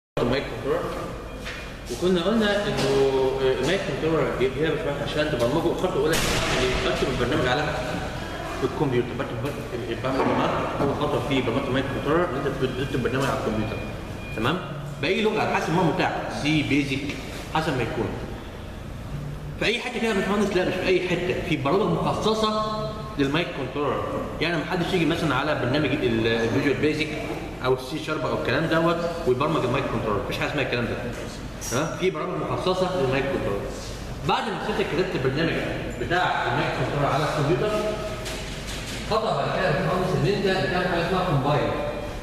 المايك كنترولر وكنا قلنا انه المايك كنترولر هي باشمهندس عشان تبرمجه اخترت اقول لك اكتب البرنامج على الكمبيوتر بكتب بعمل برنامج اول خطوه في برمجه المايك كنترولر ان انت تكتب برنامج على الكمبيوتر تمام باي لغه على حسب ما هو بتاعك سي بيزك حسب ما يكون في اي حته كده يا باشمهندس لا مش في اي حته في برامج مخصصه للمايك كنترولر يعني ما حدش يجي مثلا على برنامج الفيجوال بيزك او السي شارب او الكلام دوت ويبرمج المايك كنترولر مفيش حاجه اسمها الكلام ده تمام في برامج مخصصه للمايك كنترولر بعد ما سبت كتبت البرنامج بتاع المايك كنترولر على الكمبيوتر خطأ بعد كده يا باشمهندس ان انت بتعمل حاجه اسمها كومبايل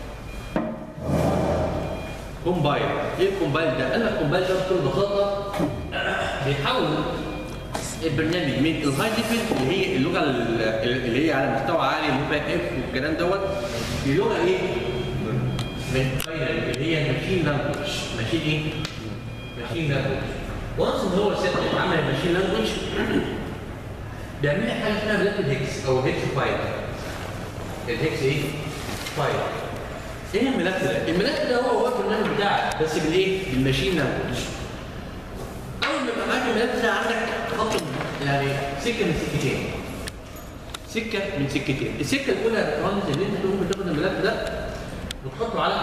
كومبايل ايه الكومبايل ده؟ قال لك الكومبايل ده بكل بساطه بيحول البرنامج من الهاي ليفل اللي هي اللغه اللي هي على مستوى عالي اللي فيها اف والكلام دوت للغه ايه؟ من فاينل اللي هي ماشين لانجوج ماشين ايه؟ ماشين لانجوج وانس ان هو سيت عمل الماشين لانجوج بيعمل لك حاجه اسمها ملف الهكس او هكس فايل الهكس ايه؟ فايل ايه الملف ده؟ الملف ده هو هو البرنامج بتاعك بس بالايه؟ بالماشين لانجوج اول ما يبقى معاك الملف ده عندك خط يعني سكه من سكتين سكه من سكتين السكه الاولى يا باشمهندس ان انت ممكن تاخد الملف ده وتحطه على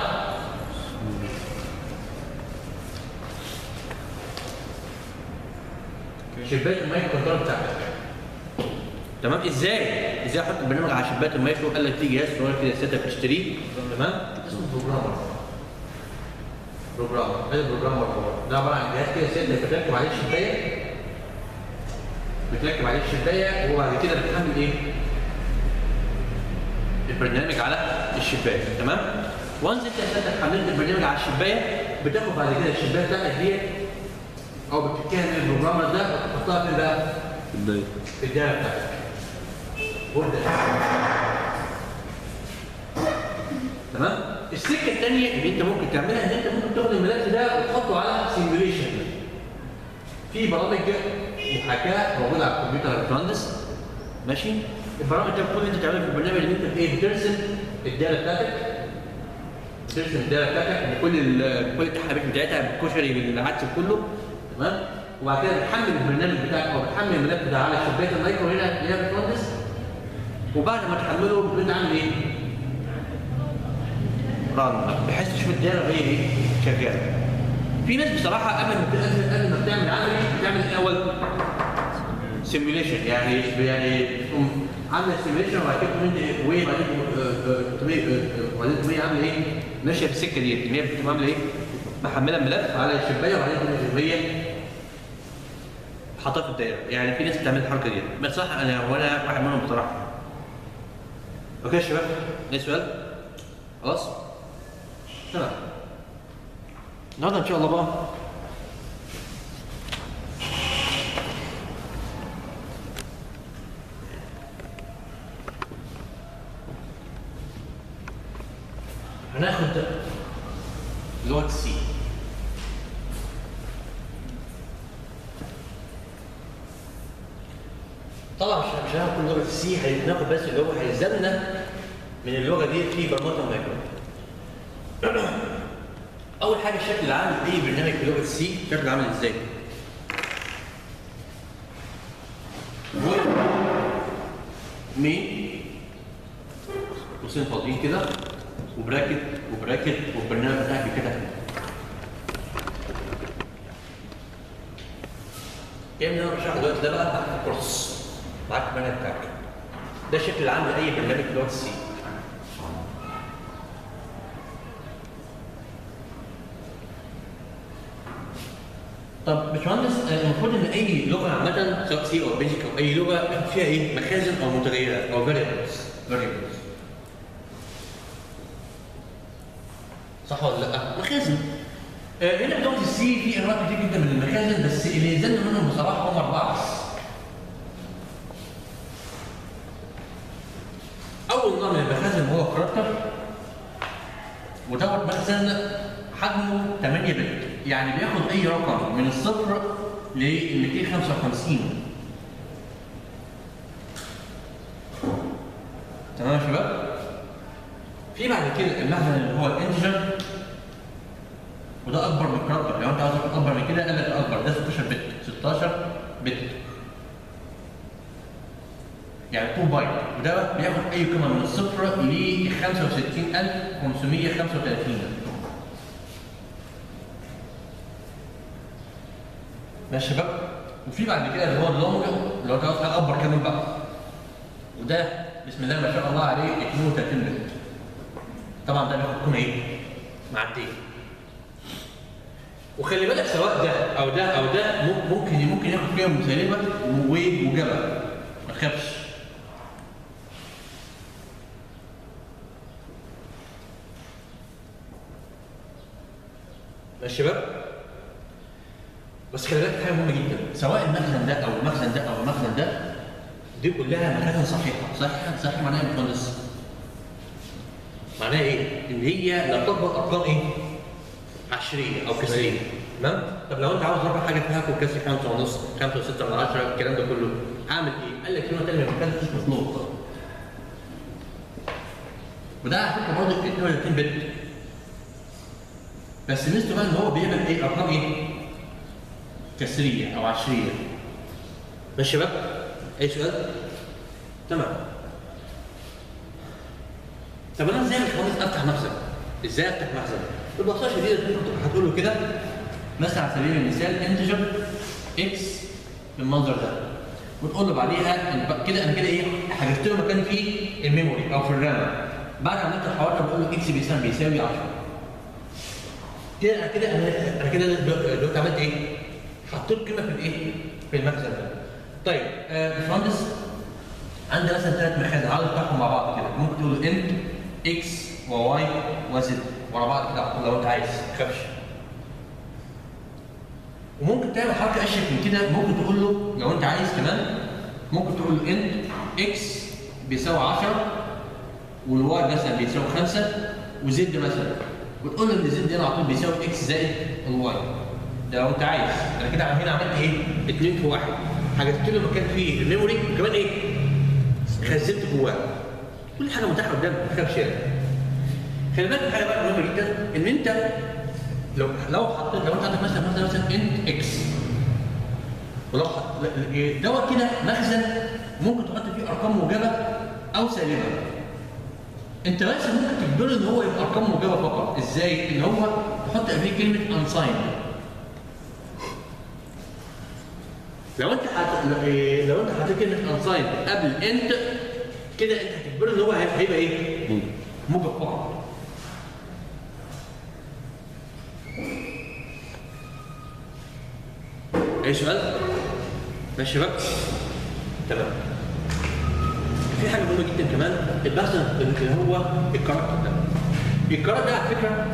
شباك المايك كنترول بتاعتك تمام ازاي؟ ازاي احط البرنامج على شباك المايكرو قال لك في جهاز صغير كده سيت اب اشتريه تمام اسمه بروجرامر بروجرامر هذا البروجرامر ده عباره عن جهاز كده سيت بتركب عليه الشبايه بتركب عليه الشبايه وبعد كده بتحمل ايه؟ البرنامج على الشبايه تمام؟ وانس انت اساسا حملت البرنامج على الشبايه بتاخد بعد كده الشبايه بتاعتك ديت او بتتكلم من البروجرامر ده وتحطها فين بقى؟ في الدايره في الدايره بتاعتك وابدا تمام؟ السكه الثانيه اللي انت ممكن تعملها ان انت ممكن تاخد الملف ده وتحطه على سيميوليشن في برامج محاكاه موجوده على الكمبيوتر يا باشمهندس ماشي البرامج ده كل اللي انت بتعمله في البرنامج ان انت ايه بترسم الدايره بتاعتك بترسم الدايره بتاعتك بكل ال- كل التحابيش بتاعتها بالكشري بالعدس كله تمام وبعد كده بتحمل البرنامج بتاعك او بتحمل الملف ده على شباك المايكرو هنا هنا يا باشمهندس وبعد ما تحمله بتبدا عامل ايه؟ رن بحيث تشوف الدايره وهي ايه؟ شغاله في ناس بصراحه قبل ما قبل قبل ما بتعمل عمل ايه؟ بتعمل الاول سيميوليشن يعني يعني تقوم عامله سيميوليشن وبعد كده تقوم انت وين وبعدين تقوم- وبعدين تقوم هي عامله ايه؟ ماشيه في السكه ديت ان هي بتقوم عامله ايه؟ محمله الملف على الشبايه وبعدين تقوم هي حاطاه في الدايره يعني في ناس بتعمل الحركه دي بس صح انا وانا واحد منهم بصراحه اوكي يا شباب ايه سؤال؟ خلاص؟ تمام النهارده ان شاء الله بقى هناخد لغه السي طبعا مش مش هناخد كل لغه السي هناخد بس اللي هو هيلزمنا من اللغه دي في برمجه المايكرو اول حاجه الشكل العام لاي برنامج في لغه السي شكله عامل ازاي مين قوسين فاضيين كده وبراكت وبراكت والبرنامج بتاعك بيتكتب هنا. ايه اللي انا بشرحه دلوقتي ده بقى معاك الكورس معاك البرنامج بتاعك ده الشكل العام لاي برنامج في لغه السي طب باشمهندس آه، المفروض ان اي لغه عامه سواء سي او بيزك او اي لغه فيها ايه؟ مخازن او متغيرات او فاريبلز فاريبلز صح ولا لا؟ مخازن آه، هنا في لغه السي في انواع كتير جدا من المخازن بس اللي يلزمنا منهم بصراحه هم اربعه بس اول نوع من المخازن هو كاركتر ودوت مخزن حجمه 8 بت يعني بياخد اي رقم من الصفر ل 255 تمام يا شباب في بعد كده المخزن اللي هو الانتجر وده اكبر من الكاركتر لو انت عاوز تاخد اكبر من كده قال لك اكبر ده 16 بت 16 بت يعني 2 بايت وده بياخد اي قيمه من الصفر ل 65535 ماشي يا شباب وفي بعد كده اللي هو اللونج اللي هو ده اكبر كمان بقى وده بسم الله ما شاء الله عليه 32 بت طبعا ده بياخد قيمه ايه؟ معديه وخلي بالك سواء ده او ده او ده مم- ممكن ممكن ياخد قيم مسالمه و- وجبل ما تخافش ماشي يا شباب بس خلي بالك حاجه مهمه جدا سواء المخزن ده او المخزن ده او المخزن ده دي كلها مخازن صحيحه صحيحه صحيحه معناها ايه يا باشمهندس؟ معناها ايه؟ ان هي لا تطبق ارقام ايه؟ عشريه او كسريه تمام؟ طب لو انت عاوز تربح حاجه فيها كل كسر 5 ونص 5 و6 من 10 الكلام ده كله اعمل ايه؟ قال لك كلمه ثانيه مكان مش مطلوب وده على فكره برضه 32 بت بس ميزته بقى ان هو بيعمل ايه؟ ارقام ايه؟ كسريه او عشريه ماشي يا شباب؟ اي سؤال؟ تمام طب انا ازاي يا باشمهندس افتح مخزن؟ ازاي افتح مخزن؟ ببساطه شديده انت هتقول له كده مثلا على سبيل المثال انتجر اكس بالمنظر ده وتقول له بعديها الب- كده انا كده ايه حجزت له مكان في الميموري او في الرام بعد ما عملت الحوار ده بقول له اكس بيساوي بيساوي 10 كده انا كده انا انا كده دلوقتي دلوقتي عملت ايه؟ حطيت قيمه في الايه؟ في المخزن ده. طيب آه، باشمهندس عندي مثلا ثلاث مخازن عاوز افتحهم مع بعض كده ممكن تقول له انت اكس وواي وزد ورا بعض كده على طول لو انت عايز ما تخافش وممكن تعمل حركه اشيك من كده ممكن تقول له لو انت عايز كمان ممكن تقول له انت اكس بيساوي 10 والواي مثلا بيساوي 5 وزد مثلا وتقول له ان زد هنا على طول بيساوي اكس زائد الواي ده لو انت عايز انا كده هنا عملت ايه؟ اثنين في واحد حجزت له مكان فيه الميموري وكمان ايه؟ خزنت جواه كل حاجه متاحه قدامك ما تخافش يعني خلي بالك حاجه بقى مهمه جدا ان انت لو لو حطيت لو انت عندك مثلا مثلا مثلا انت اكس ولو حط دوت كده مخزن ممكن تحط فيه ارقام موجبه او سالبه انت بس ممكن تجبره ان هو يبقى ارقام موجبه فقط ازاي ان هو تحط قبليه كلمه unsigned لو انت حط... لو انت حطيت كلمه unsigned قبل انت كده انت هتجبره ان هو هيبقى هيبقى ايه؟ موجب فقط اي سؤال؟ ماشي يا شباب؟ تمام في حاجه مهمه جدا كمان المخزن اللي هو الكاركتر ده الكاركتر ده على فكره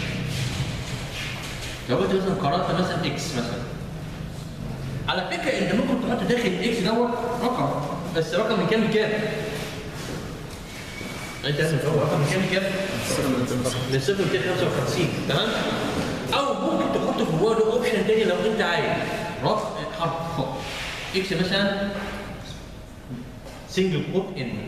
لو انت مثلا قرات مثلا اكس مثلا على فكره انت ممكن تحط داخل الاكس دوت رقم بس رقم من كام لكام؟ انت لازم هو رقم من كام لكام؟ من 0 ل 255 تمام؟ او ممكن تحط جواه له اوبشن تاني لو انت عايز رقم حرف فوق اكس مثلا سنجل كوت ان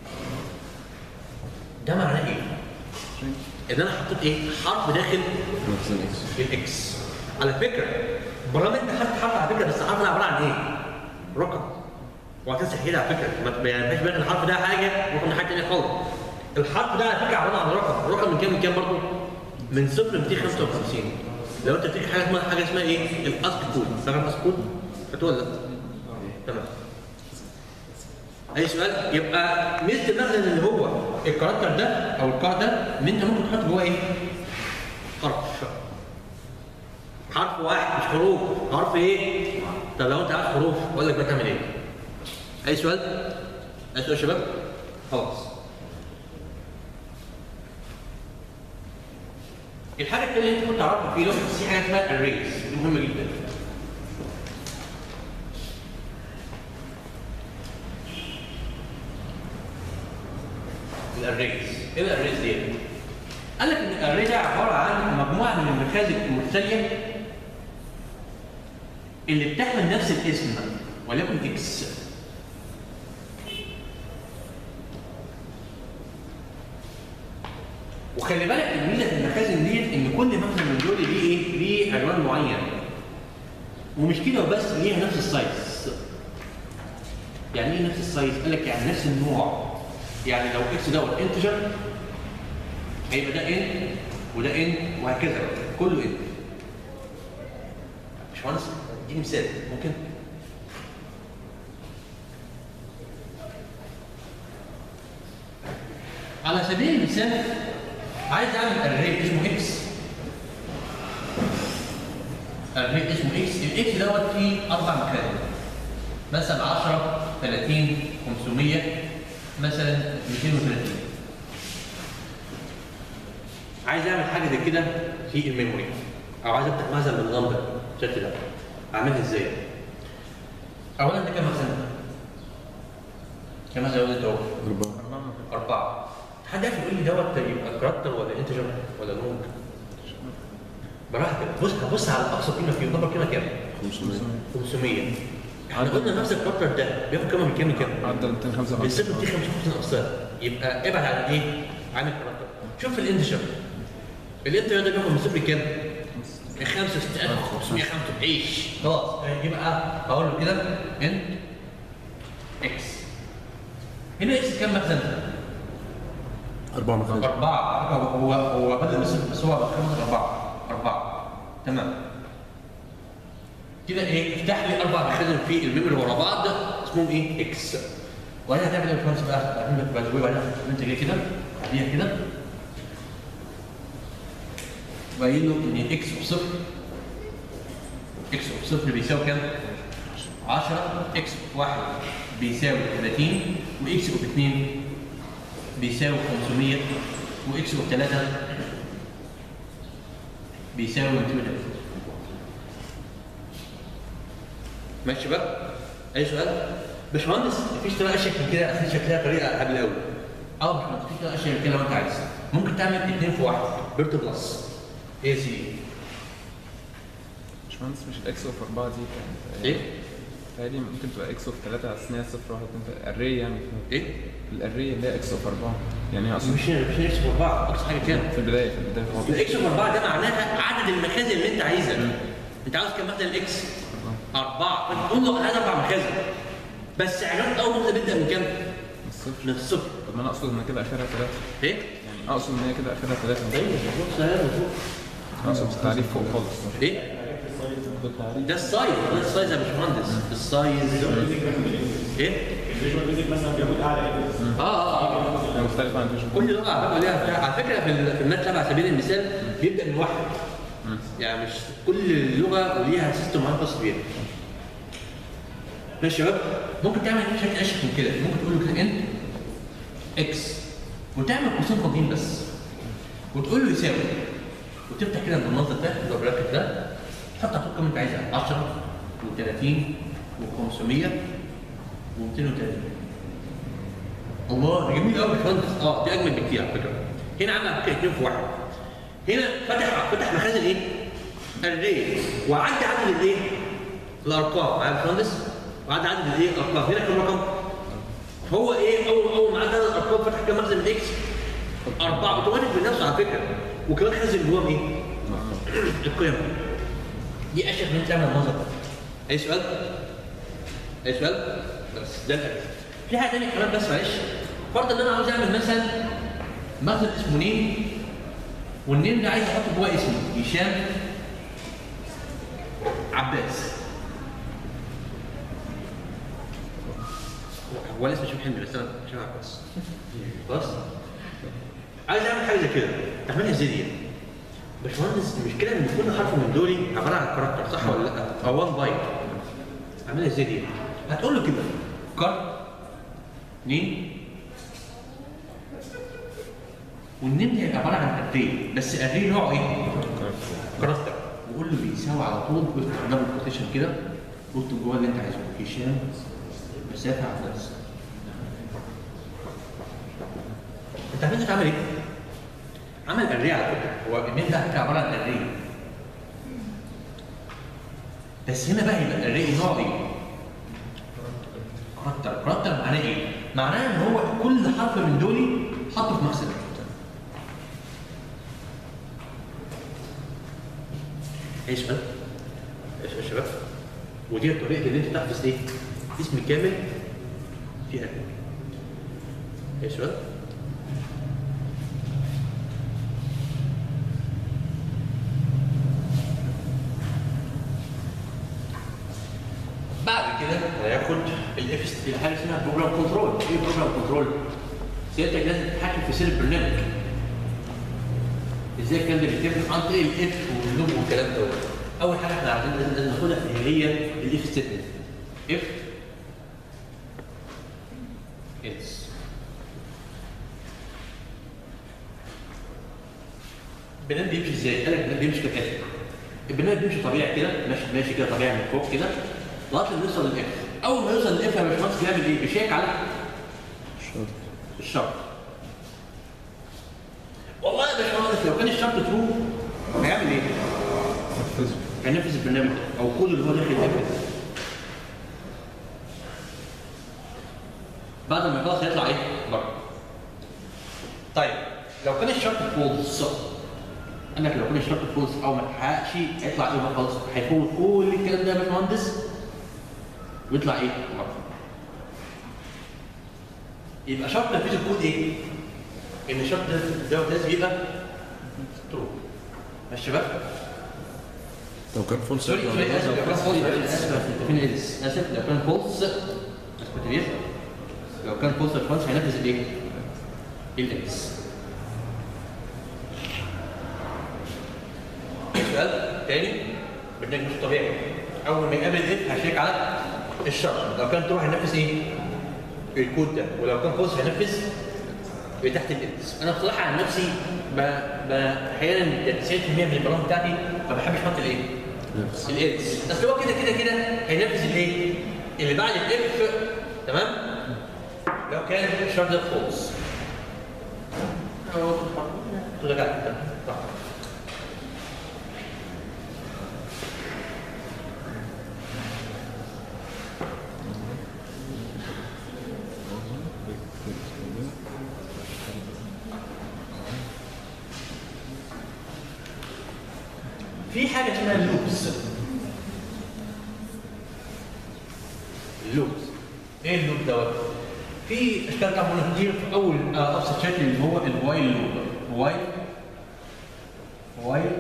ده معناه ايه؟ ان انا حطيت ايه؟ حرف داخل مخزن اكس الاكس على فكره برغم انت حرف حرف على فكره بس الحرف ده عباره عن ايه؟ رقم وهتنسى كده على فكره ما يعني ما بالك الحرف ده حاجه ورقم ده حاجه ثانيه خالص الحرف ده على فكره عباره عن رقم رقم من كام لكام برضه؟ من صفر ل 255 لو انت بتيجي حاجه اسمها حاجه اسمها ايه؟ الاسك كود فاكر الاسك كود؟ هتولد تمام اي سؤال يبقى ميزه المخزن اللي هو الكاركتر ده او الكار ده ان انت ممكن تحط جواه ايه؟ حرف حرف واحد مش حروف حرف ايه؟ طب لو انت عارف حروف اقول لك بتعمل ايه؟ اي سؤال؟ اي سؤال يا شباب؟ خلاص الحاجه الثانيه اللي انت كنت تعرفها في لغه في حاجه اسمها الريز دي مهمه جدا الاريز ايه الاريز دي؟ قال لك ان الاري ده عباره عن مجموعه من المخازن المتتاليه اللي بتحمل نفس الاسم وليكن اكس وخلي بالك الميزه في المخازن ديت ان كل مخزن من دول ليه ايه؟ ليه عنوان معين ومش كده وبس ليها نفس السايز يعني ايه نفس السايز؟ قال لك يعني نفس النوع يعني لو اكس دوت انتجر هيبقى ده ان وده ان وهكذا كله ان باشمهندس اديني مثال ممكن؟ على سبيل المثال عايز اعمل اري اسمه اكس اري اسمه اكس الاكس دوت فيه اربع مكان مثلا 10 30 500 مثلا 230 عايز اعمل حاجه زي كده في الميموري او عايز افتح مخزن بالنظام ده بالشكل ده اعملها ازاي؟ اولا ده كام مخزن؟ كام مخزن انت اهو؟ أربعة أربعة حد يعرف يقول لي دوت يبقى كاركتر ولا انتجر ولا نوت؟ براحتك بص هبص على أقصى قيمة فيه يعتبر قيمة كام؟ 500 500 احنا قلنا نفس الكاركتر ده بياخد كام من كام لكام؟ عدى 255 بالصفر دي 55 أقسام يبقى ابعد عن ايه؟ عن الكاركتر شوف الانتجر الانتجر ده بياخد من صفر كام؟ 65575 خلاص يبقى هقول له كده انت اكس هنا اكس كام مخزن؟ أربعة مخازن أربعة هو هو بدل بس بس هو خمس أربعة أربعة تمام كده إيه افتح لي أربع مخازن في الميموري ورا بعض اسمهم إيه إكس وأنا هتعمل إيه يا باشمهندس بقى؟ هتعمل لك بقى بعدين أنت جاي كده بعديها كده وقايل له إن إكس بصفر إكس بصفر بيساوي كام؟ 10 إكس بواحد بيساوي 30 وإكس باثنين بيساوي 500 واكس اوف 3 بيساوي 230 ماشي بقى اي سؤال باشمهندس مفيش طريقه اشيك من كده اصل شكلها طريقه قبل قوي اه باشمهندس مفيش طريقه اشيك من كده لو انت عايز ممكن تعمل اثنين في واحد بيرت بلس ايه سي باشمهندس مش الإكس أوف أربعة دي كانت ايه تهيألي ممكن تبقى إكس أوف ثلاثة على أساس صفر واحد اتنين الأري يعني ايه الأري اللي هي إكس أوف أربعة يعني هي أصلا مش مش اكس في اربعه اقصى حاجه كام في البداية في البداية خالص الاكس في اربعه ده معناها عدد المخازن اللي انت عايزها انت عاوز كام مخزن الاكس اربعه فانت تقول له انا عايز اربع مخازن بس عنوان اول مخزن بيبدا من كام؟ من الصفر من الصفر طب ما أنا أقصد إن كده آخرها ثلاثة ايه؟ يعني أقصد إن هي كده آخرها ثلاثة ايوه مظبوط سهل مظبوط أقصد التعريف فوق خالص ايه؟ ده السايز ده السايز يا باشمهندس السايز ايه؟ الفيجوال بيزك مثلا بياخد اعلى اه اه اه هي مختلفة عن فيجن كل لغه على فكره ليها بتاع على فكره في ال- في الماتلاب على سبيل المثال بيبدا من واحد يعني مش كل لغه وليها سيستم معين خاص بيها ماشي يا شباب ممكن تعمل شكل اشيك من كده ممكن تقول له كده انت اكس وتعمل قوسين فاضيين بس وتقول له يساوي وتفتح كده المنظر ده اللي هو البراكت ده تحط على طول كام انت عايزها 10 و30 و500 و230 الله ده جميل قوي يا باشمهندس اه دي اجمل بكتير على فكره هنا عامل على فكره اثنين في واحد هنا فتح فتح مخازن ايه؟ الري وعدى عدد الايه؟ الارقام معايا يا باشمهندس؟ وعدى عدد الايه؟ الارقام هنا كم رقم؟ هو ايه اول اول ما عدى عدد الارقام فتح كام مخزن الاكس؟ اربعه اوتوماتيك بنفسه على فكره وكمان خزن جواهم ايه؟ القيم دي اشهر من تعمل المنظر ده اي سؤال؟ اي سؤال؟ بس ده الأكل. في حاجه ثانيه كمان بس معلش فرض ان انا عاوز اعمل مثلا مخزن اسمه نيم والنيم ده عايز احط جواه اسمي هشام عباس هو الاسم هشام حلمي بس انا هشام عباس خلاص عايز اعمل حاجه زي كده تعملها ازاي دي؟ باشمهندس المشكله ان كل حرف من دول عباره عن كاركتر صح ولا لا؟ او 1 بايت اعملها ازاي دي؟ هتقول له كده كار نيم والنيم ده عباره عن اري بس اري نوعه ايه؟ كاركتر وقول له بيساوي على طول وافتح دبل كوتيشن كده واكتب جواه اللي انت عايزه هشام مسافه عباس انت عارف انت عامل ايه؟ عمل اري على فكره هو النيم ده على فكره عباره عن اري بس هنا بقى يبقى الاري نوعه ايه؟ كاركتر كاركتر معناه ايه؟ معناه ان هو كل حرف من دول حطه في مخزن اي سؤال؟ ايش يا شباب؟ ودي الطريقه اللي انت تحفظ ايه؟ اسم كامل في قلب اي سؤال؟ بعد كده هياخد الاف حاجه اسمها بروجرام كنترول ايه بروجرام كنترول؟ سيادتك لازم تتحكم في سير البرنامج ازاي الكلام ده بيتم عن طريق الاف واللوب والكلام ده اول حاجه احنا عايزين لازم لازم ناخدها هي الاف ستيتمنت اف اتس البرنامج بيمشي ازاي؟ قال لك البرنامج بيمشي كالاتي البرنامج بيمشي طبيعي كده ماشي ماشي كده طبيعي من فوق كده لغايه ما يوصل للاف اول ما يوصل للاف يا باشمهندس بيعمل ايه؟ بيشيك على الشرط والله يا باشمهندس لو كان الشرط ترو هيعمل ايه؟ نفذه هينفذ البرنامج ده او كل اللي هو داخل ينفذ بعد ما يخلص هيطلع ايه؟ بره طيب لو كان الشرط فولس قال لك لو كان الشرط فولس او ما اتحققش هيطلع ايه بقى خالص؟ هيفوت كل الكلام ده يا باشمهندس ويطلع ايه؟ بره يبقى شرط تنفيذ الكود ايه؟ ان الشرط ده ده لازم يبقى ترو ماشي يا شباب؟ لو كان فول سوري سوري اسف لو كان فولس اسف فين ادس اسف لو كان فولس اسف كتير لو كان فولس الفولس هينفذ الايه؟ الادس سؤال تاني برنامج مش طبيعي اول ما يقابل اف هيشيك على الشرط لو كان تروح هينفذ ايه؟ الكود ده ولو كان فولس هينفذ اللي تحت الادس انا بصراحه عن نفسي ب... ب... احيانا 90% من البرامج بتاعتي ما بحبش احط الايه؟ الادس بس هو كده كده كده هينفذ الايه؟ اللي بعد الاف تمام؟ لو كان الشرط ده فولس رجعت صح في حاجه اسمها اللوبس اللوبس ايه اللوب دوت؟ في اشكال طبعا كتير في اول آه، ابسط شكل اللي هو الوايل لوب وايل وايل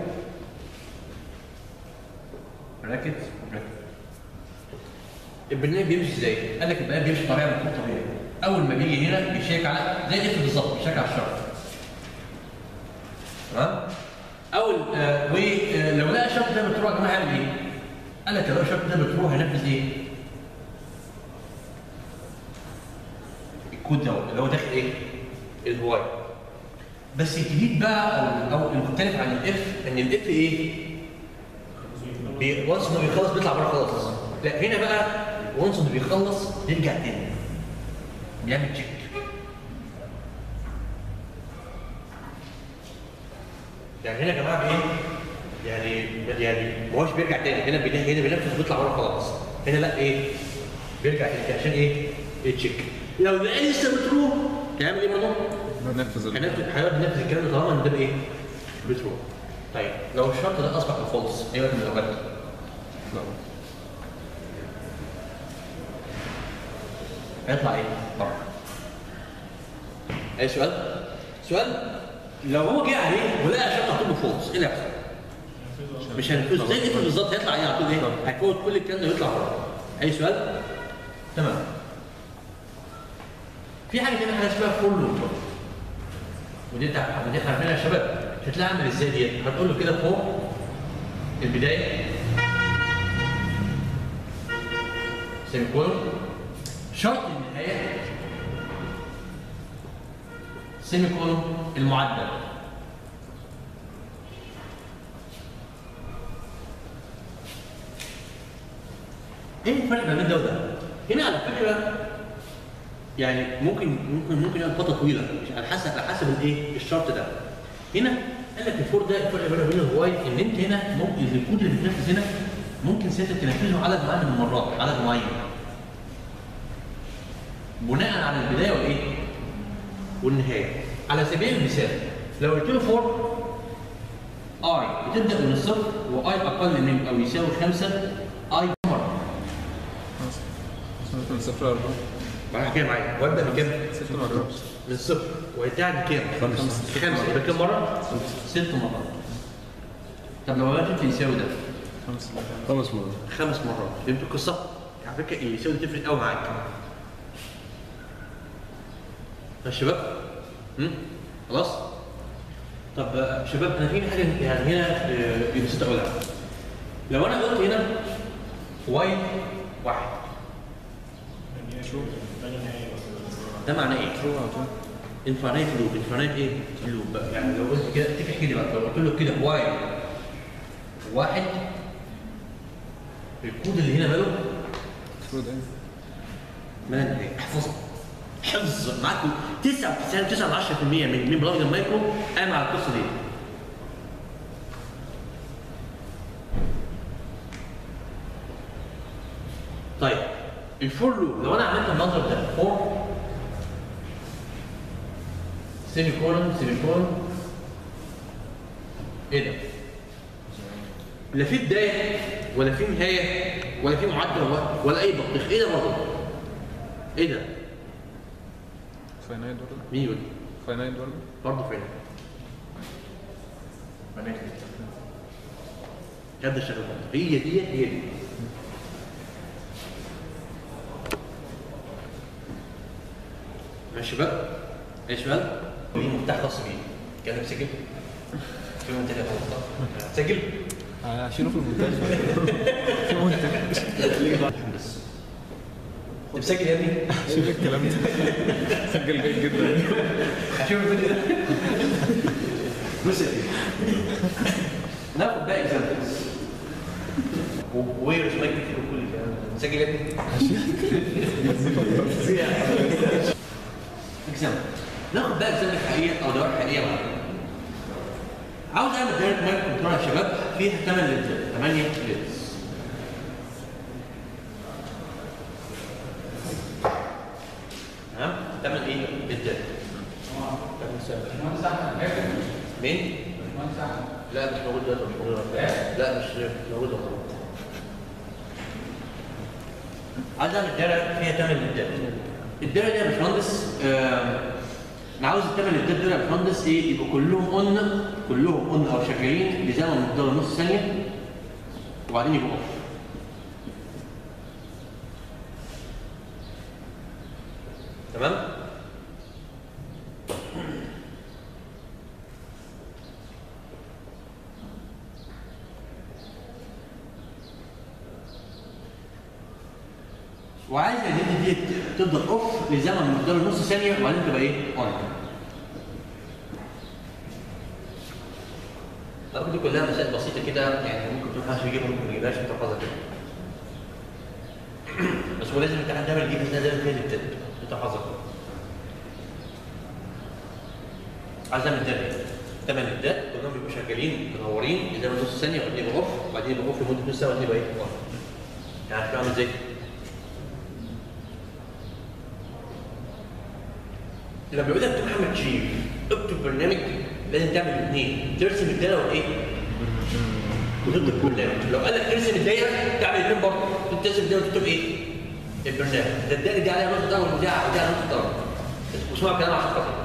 براكت براكت البرنامج بيمشي ازاي؟ قال لك البرنامج بيمشي طبيعي بيكون طبيعي اول ما بيجي هنا بيشيك على زي الاف بالظبط بيشيك على الشرط تمام؟ اول آه ولو لقى الشرط ده بتروح يا جماعه هيعمل ايه؟ قال لك لو لقى الشرط ده بتروح هينفذ ايه؟ الكود دوت اللي هو داخل ايه؟ الهواي بس الجديد بقى او او المختلف عن الاف ان الاف ايه؟ بي- وانس انه بيخلص بيطلع بره خلاص لا هنا بقى وانس انه بيخلص بيرجع تاني بيعمل تشيك يعني هنا يا جماعه بايه؟ يعني يعني ما هوش بيرجع تاني هنا بينفذ هنا بينفذ وبيطلع بره خلاص هنا لا ايه؟ بيرجع تاني عشان ايه؟ يتشيك لو لقى لسه بتروح هيعمل ايه برضه؟ نفذ ال- هنفذ هيقعد ينفذ الكلام ده طالما ان ده بايه؟ بتروح طيب لو الشرط ده اصبح فولس ايه وقت من الاوقات؟ لا هيطلع ايه؟ بره. اي سؤال؟ سؤال لو هو جه عليه ولقى شرط على طول فولس ايه اللي هيحصل؟ مش هنفذه زي الاف بالظبط هيطلع ايه على طول ايه؟ هيفوت كل الكلام ده ويطلع بره. اي سؤال؟ تمام. في حاجه تانية حاجه اسمها فول لوب ودي انت ودي احنا عارفينها يا شباب شكلها عامل ازاي ديت؟ هتقول له كده فوق البدايه سيمي كولون شرط النهايه سيمي كولون المعدل ايه الفرق ما بين ده وده؟ هنا على فكره يعني ممكن ممكن ممكن يقعد فتره طويله مش على حسب على حسب الايه الشرط ده هنا قال لك الفور ده الفرق بينه وبين الواي ان انت هنا ممكن الكود اللي بيتنفذ هنا ممكن سيادتك تنفذه عدد معين من المرات عدد معين بناء على البدايه والايه؟ والنهايه على سبيل المثال لو قلت له فور اي بتبدا من الصفر واي اقل من او يساوي 5 اي مره خلاص مثلا صفر أربعة راح كده معايا وابدا من كام؟ ست مرات من الصفر ويتعني كام؟ خمسة. خمسه يبقى كام مره؟ ست مرات طب لو بدات يساوي ده خمسة خمس مرات خمس مرات فهمتوا القصه؟ على فكره اللي يساوي دي تفرق قوي معاك ماشي يا شباب؟ هم؟ خلاص؟ طب آه، شباب انا في حاجه يعني هنا آه، نسيت اقولها لو انا قلت هنا واي واحد ده معناه ايه؟ ترو على طول انفانيت لوب انفانيت ايه؟ لوب بقى يعني لو قلت كده تفتح كده بقى لو قلت له كده واي واحد الكود اللي هنا ماله ترو ده ما نهاية احفظها حفظ معاكم 99 9 10% من من برامج المايكرو قام على القصه دي طيب الفور لوب لو انا عملت المنظر ده فور سيمي كولون سيمي كولون ايه ده؟ لا في بدايه ولا في نهايه ولا في معدل ولا- ولا اي بطيخ ايه ده برضه؟ ايه ده؟ فاينايت برضه مين يقول؟ فاينايت برضه برضه فين؟ بنات هذا الشغل برضه. هي دي هي دي ماشي شباب؟ ايه شباب؟ ليه مفتاح خاص بيه كانك سجل في منتج سجل هشيله في المونتاج في مونتاج انت مسجل يا ابني؟ شيل الكلام ده سجل جيد جدا هشوف الفيديو ده بص يا سيدي ناخد بقى اكزامبلز وير مايك كتير وكل الكلام ده مسجل يا ابني اكزامبل ناخد بقى اكزامبل حقيقيه او دوائر حقيقيه معانا عاوز اعمل دايره مايك كنترول يا شباب فيها 8 ليدز 8 ليدز تمام 8 ايه ليدز مين؟ لا مش موجود دلوقتي مش موجود دلوقتي. لا مش موجود دلوقتي. عايز اعمل دايره فيها 8 ليدات الدايره دي يا باشمهندس آه، انا عاوز الثمان ليدات دول يا باشمهندس ايه يبقوا كلهم اون كلهم اون او شغالين بزمن مقدار نص ثانيه وبعدين يبقوا اوف تمام؟ وعايز الهيد دي تفضل اوف لزمن مقدار نص ثانيه وبعدين تبقى ايه؟ اون. الأرض دي كلها مسائل بسيطة كده يعني ممكن تروح عشان يجيبها ممكن ما يجيبهاش انت حافظها كده. بس هو لازم الامتحان دايما يجيب مثلا دايما فيها التالت انت حافظها كده. عايز اعمل تاني ثمان لدات كلهم بيبقوا شغالين منورين لزمن نص ثانية وبعدين يبقى اوف وبعدين يبقى اوف لمدة نص ساعة وبعدين يبقى ايه؟ اون. يعني هتبقى عامل ازاي؟ لما بيقول لك دكتور محمد شريف اكتب برنامج لازم تعمل الاثنين ترسم الدايره وايه؟ وتكتب البرنامج لو قال لك ترسم الدايره تعمل الاثنين برضه ترسم الدايره وتكتب ايه؟ البرنامج ده الدايره دي عليها نقطه ضرب ودي ودي عليها نقطه ضرب واسمعوا الكلام عشان خاطر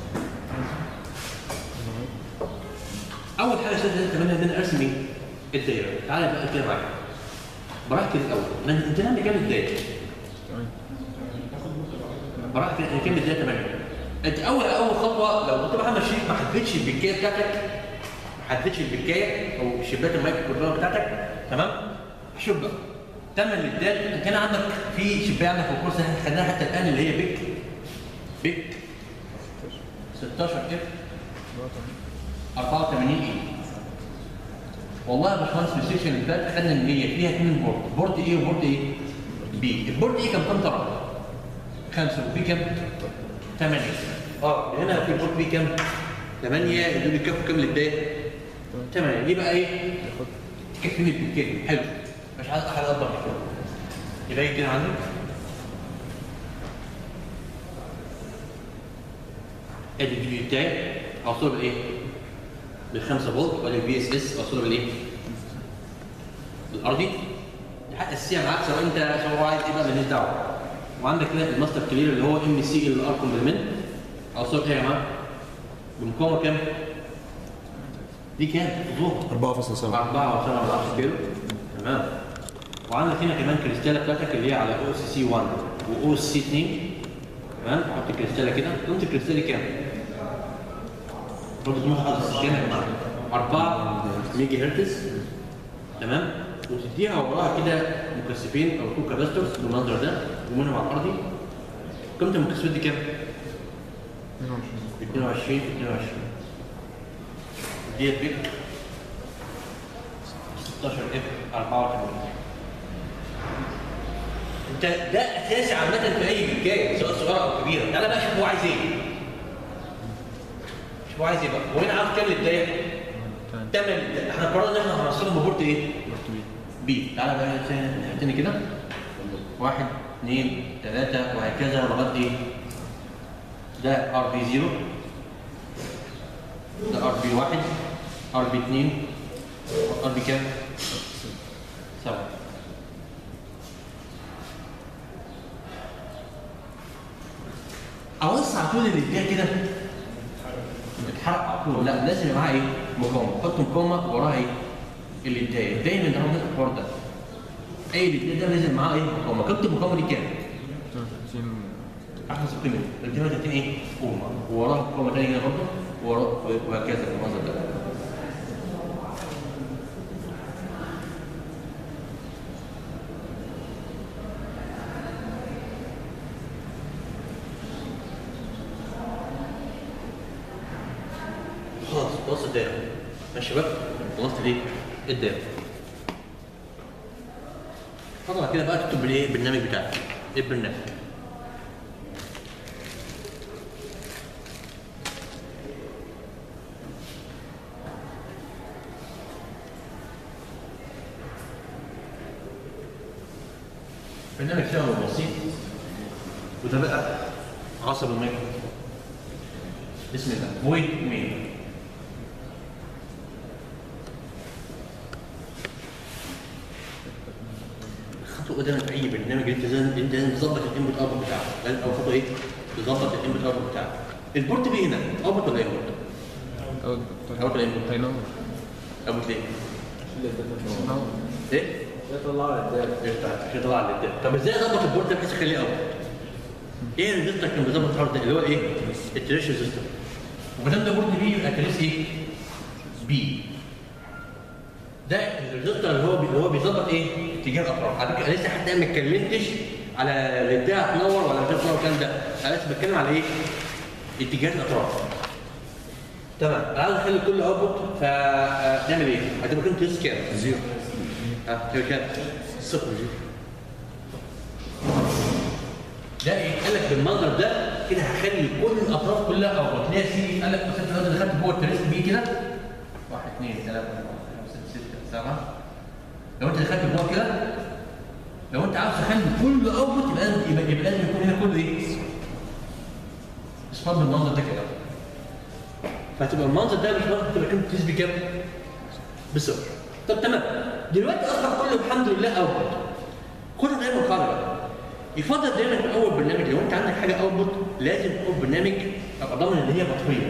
اول حاجه لازم اتمنى ان انا ارسم ايه؟ الدايره تعالى بقى كده معايا براحتي كده الاول ما انت نعمل كام الدايره تمام براحتك احنا كام الدايره 8 انت اول اول خطوه لو كنت محمد شريف ما حددتش البكايه بتاعتك ما حددتش البكايه او شباك المايك كنترول بتاعتك تمام شوف بقى تمن للدال ان كان عندك في شبايه عندك في الكورس احنا خدناها حتى الان اللي هي بيك بيك 16 اف 84 اي والله يا باشمهندس في السيكشن اللي فات خدنا ان هي فيها اثنين بورد بورد ايه وبورد ايه؟ بي البورد ايه كان كام طرف؟ خمسه وبي كام؟ ثمانيه اه هنا في البورد بي كام؟ ثمانيه دول الكفوا كام للدايه؟ ثمانيه دي بقى ايه؟ تكفيني بالكلمه حلو مش عايز حاجه اكبر من كده يبقى إيه كده عندك ادي الفيديو بتاعي اوصله بايه؟ بال 5 فولت ولا البي اس اس موصوله بالايه؟ بالارضي دي حاجه اساسيه معاك سواء انت سواء هو عايز ايه بقى ماليش دعوه وعندك هنا الماستر كلير اللي هو ام سي ال ار كومبلمنت او صوت ايه يا جماعه؟ بمقاومه كام؟ دي كام؟ ظهر 4.7 4 و 7 من 10 كيلو تمام وعندك هنا كمان كريستاله بتاعتك اللي هي على او سي سي 1 واو سي 2 تمام حط الكريستاله كده قيمه الكريستاله كام؟ برضه دماغ حاطط السكان يا جماعه 4 ميجا هرتز تمام وتديها وراها كده مكثفين او تو كاباستورز بالمنظر ده ومنهم على الارضي قيمه المكثفات دي كام؟ 22 22 22 ديت بيك 16 اف 84 انت ده اساسي عامه في اي بيكايه سواء صغيره او كبيره تعالى بقى شوف هو عايز ايه شوف هو عايز ايه بقى وهنا عاوز كام للدايه؟ تمام احنا قررنا ان احنا هنوصلهم ببورت ايه؟ بي تعالى بقى تاني كده واحد اثنين ثلاثة وهكذا لغاية ايه؟ ده ار بي 0 ده ار بي 1 ار بي 2 ار بي كام؟ 7 اوسع طول الاتجاه كده اتحرق على طول لا لازم يبقى معاها ايه؟ مقاومه حط مقاومه وراها ايه؟ الاتجاه دايما ده هم الحوار ده اي الاتجاه ده لازم معاه ايه؟ مقاومه قيمه المقاومه دي كام؟ 32 احفظ القيمه دي 32 ايه؟ اوم ووراها مقاومه ثانيه كده برضه ورا- وهكذا بالمنظر ده خلاص خلاص الدايره ماشي يا شباب خلصت ليه؟ الدايره طبعا كده بقى تكتب الايه البرنامج بتاعك ايه البرنامج برنامج سهل وبسيط وده بقى عصب الميكرو بسم الله فويد مين خطوه قدام في اي برنامج انت لازم انت لازم تظبط الانبوت اوتبوت بتاعك لازم اول خطوه ايه؟ تظبط الانبوت اوتبوت بتاعك البورت بيه هنا اوتبوت ولا انبوت؟ أول اوتبوت ولا انبوت؟ هينور اوتبوت ليه؟ هينور ايه؟ مش هيطلع على القدام طب ازاي اظبط البورت ده بحيث اخليه اوت؟ ايه الريزستور كان بيظبط الحوار ده اللي هو ايه؟ التريش ريزستور وما دام ده بورت بي يبقى تريس ايه؟ بي ده الريزستور اللي هو بي- اللي هو بيظبط ايه؟ اتجاه الاطراف على فكره لسه حتى ما اتكلمتش على الاتجاه هتنور ولا مش هتنور الكلام ده انا لسه بتكلم على ايه؟ اتجاه الاطراف تمام انا عايز اخلي كل اوتبوت فنعمل ايه؟ هتبقى قيمه تريس كام؟ زيرو ها كده كام؟ صفر ده ايه؟ قال لك بالمنظر ده كده هخلي كل الاطراف كلها او تلاقي سي قال لك بس انت لو دخلت جوه التريست بي كده واحد اثنين ثلاثة أربعة خمسة ستة سبعة لو انت دخلت جوه كده لو انت عاوز تخلي كل اوتبوت يبقى لازم يبقى, يبقى لازم يكون هنا كله ايه؟ اصفار بالمنظر ده كده فهتبقى المنظر ده مش منظر تبقى كام تسبي كام؟ بصفر طب تمام دلوقتي اصبح كله الحمد لله اوتبوت كله دايما قاعده يفضل دايما في اول برنامج لو انت عندك حاجه اوتبوت لازم اول برنامج ابقى ضامن ان هي بطاريه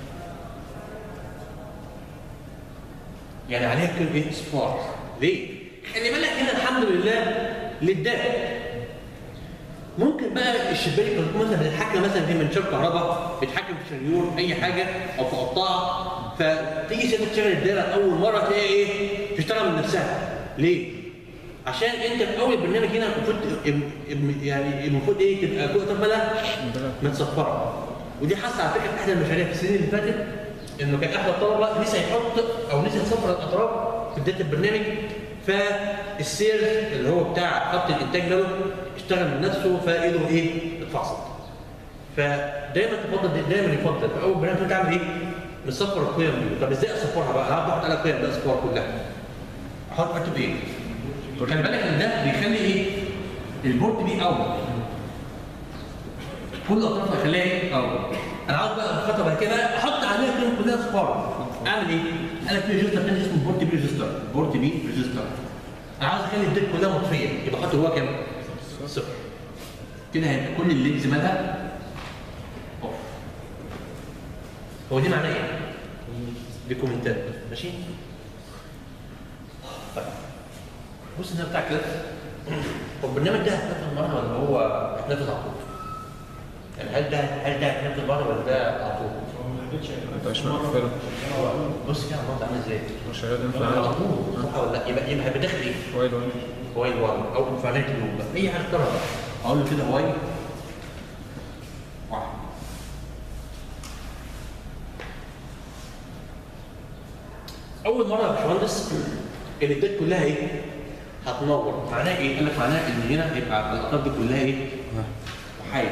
يعني عليها كل ايه صفار ليه؟ خلي بالك هنا الحمد لله للداء ممكن بقى الشباك يكون مثلا بيتحكم مثلا في منشار كهرباء بيتحكم في شنيور اي حاجه او في قطاعه فتيجي سيادتك تشغل الدايره اول مره تلاقي ايه تشتغل من نفسها ليه؟ عشان انت في اول برنامج هنا المفروض ام- ام- يعني المفروض ايه تبقى كل طرف مالها متصفره ودي حصل على فكره في احدى المشاريع في السنين اللي فاتت انه كان احد الطلبه نسى يحط او نسى يصفر الاطراف في بدايه البرنامج فالسير اللي هو بتاع خط الانتاج ده اشتغل من نفسه فايده ايه اتفحصت فدايما تفضل دايما يفضل في اول برنامج تعمل ايه؟ نصفر القيم دي طب ازاي اصفرها بقى؟ انا هقعد احط على القيم بقى اصفرها كلها احط اكتب ايه؟ خلي بالك ان ده بيخلي ايه؟ البورت بي اول كل اطراف هيخليها ايه؟ اول انا عاوز بقى الخطوه بعد كده احط عليها كلمه كلها صفار اعمل ايه؟ قال لك في ريجستر تاني اسمه بورت بي ريجستر بورت بي ريجستر انا عاوز اخلي الديت كلها مطفيه يبقى احط جواها كام؟ صفر كده هيبقى كل اللينز مالها اوف هو دي معناه ايه؟ دي كومنتات ماشي؟ طيب بص النبي بتاعك كده هو البرنامج ده هتنفذ مره ولا هو هتنفذ على طول؟ يعني هل ده هل ده هتنفذ مره ولا ده على طول؟ انت مش مقفله بص كده الموضوع عامل ازاي؟ مش شغال ينفع على عادي طول صح ولا لا؟ يبقى يبقى هيبقى داخل ايه؟ وايد وايد وايل 1 او فعاليه لوب بقى اي حاجه اختارها بقى اقول له كده وايل واحد اول مره يا باشمهندس الادات كلها ايه؟ هتنور معناها ايه؟ قال لك معناها ان هنا هيبقى الاطراف دي كلها ايه؟ وحيد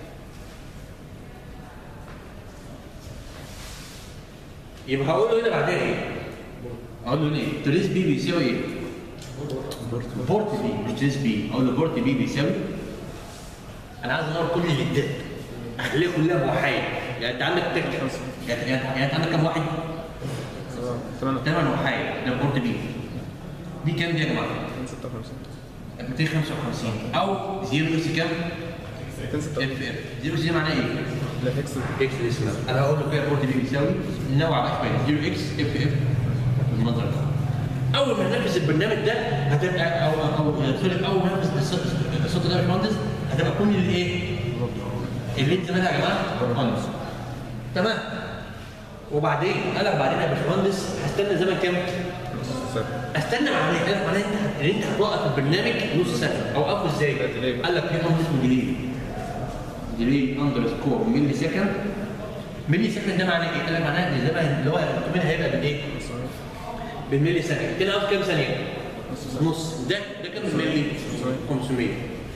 يبقى هقول له هنا بعدين ايه؟ اقول له هنا ايه؟ تريس بي بيساوي ايه؟ بورت بي مش تريس بي اقول له بورت بي بيساوي انا عايز انور كل الادات اخليها كلها وحيد يعني انت عندك تك يعني يعني يعني انت عندك كام واحد؟ ثمانية ثمان وحيد ده بورت بي دي كام دي يا جماعه؟ 56 255 او 0 اس كام؟ 256 اف اف 0 اس دي معناها ايه؟ لا هيكس اكس اسمها انا هقول له كده بورت بي بيساوي نوع بقى شويه 0 اكس اف اف بالمنظر ده اول ما ننفذ البرنامج ده هتبقى او او أو- سوري اول ما ننفذ الصوت الصوت ده يا باشمهندس هتبقى كل الايه؟ اللي انت مالها يا جماعه؟ اونس تمام وبعدين قال لك بعدين يا باشمهندس هستنى زمن كام؟ استنى معناه قال لك معناه انت ان انت هتوقف البرنامج نص سنه اوقفه ازاي؟ ديلي. قال لك في امر اسمه ديلي ديلي اندرسكور ملي سكند ملي سكند ده معناه ايه؟ قال لك معناه ان الزمن اللي هو هيكتب منها هيبقى بالايه؟ بالملي ثانيه كده اوقف كام ثانيه؟ نص ده ده كام ملي؟ 500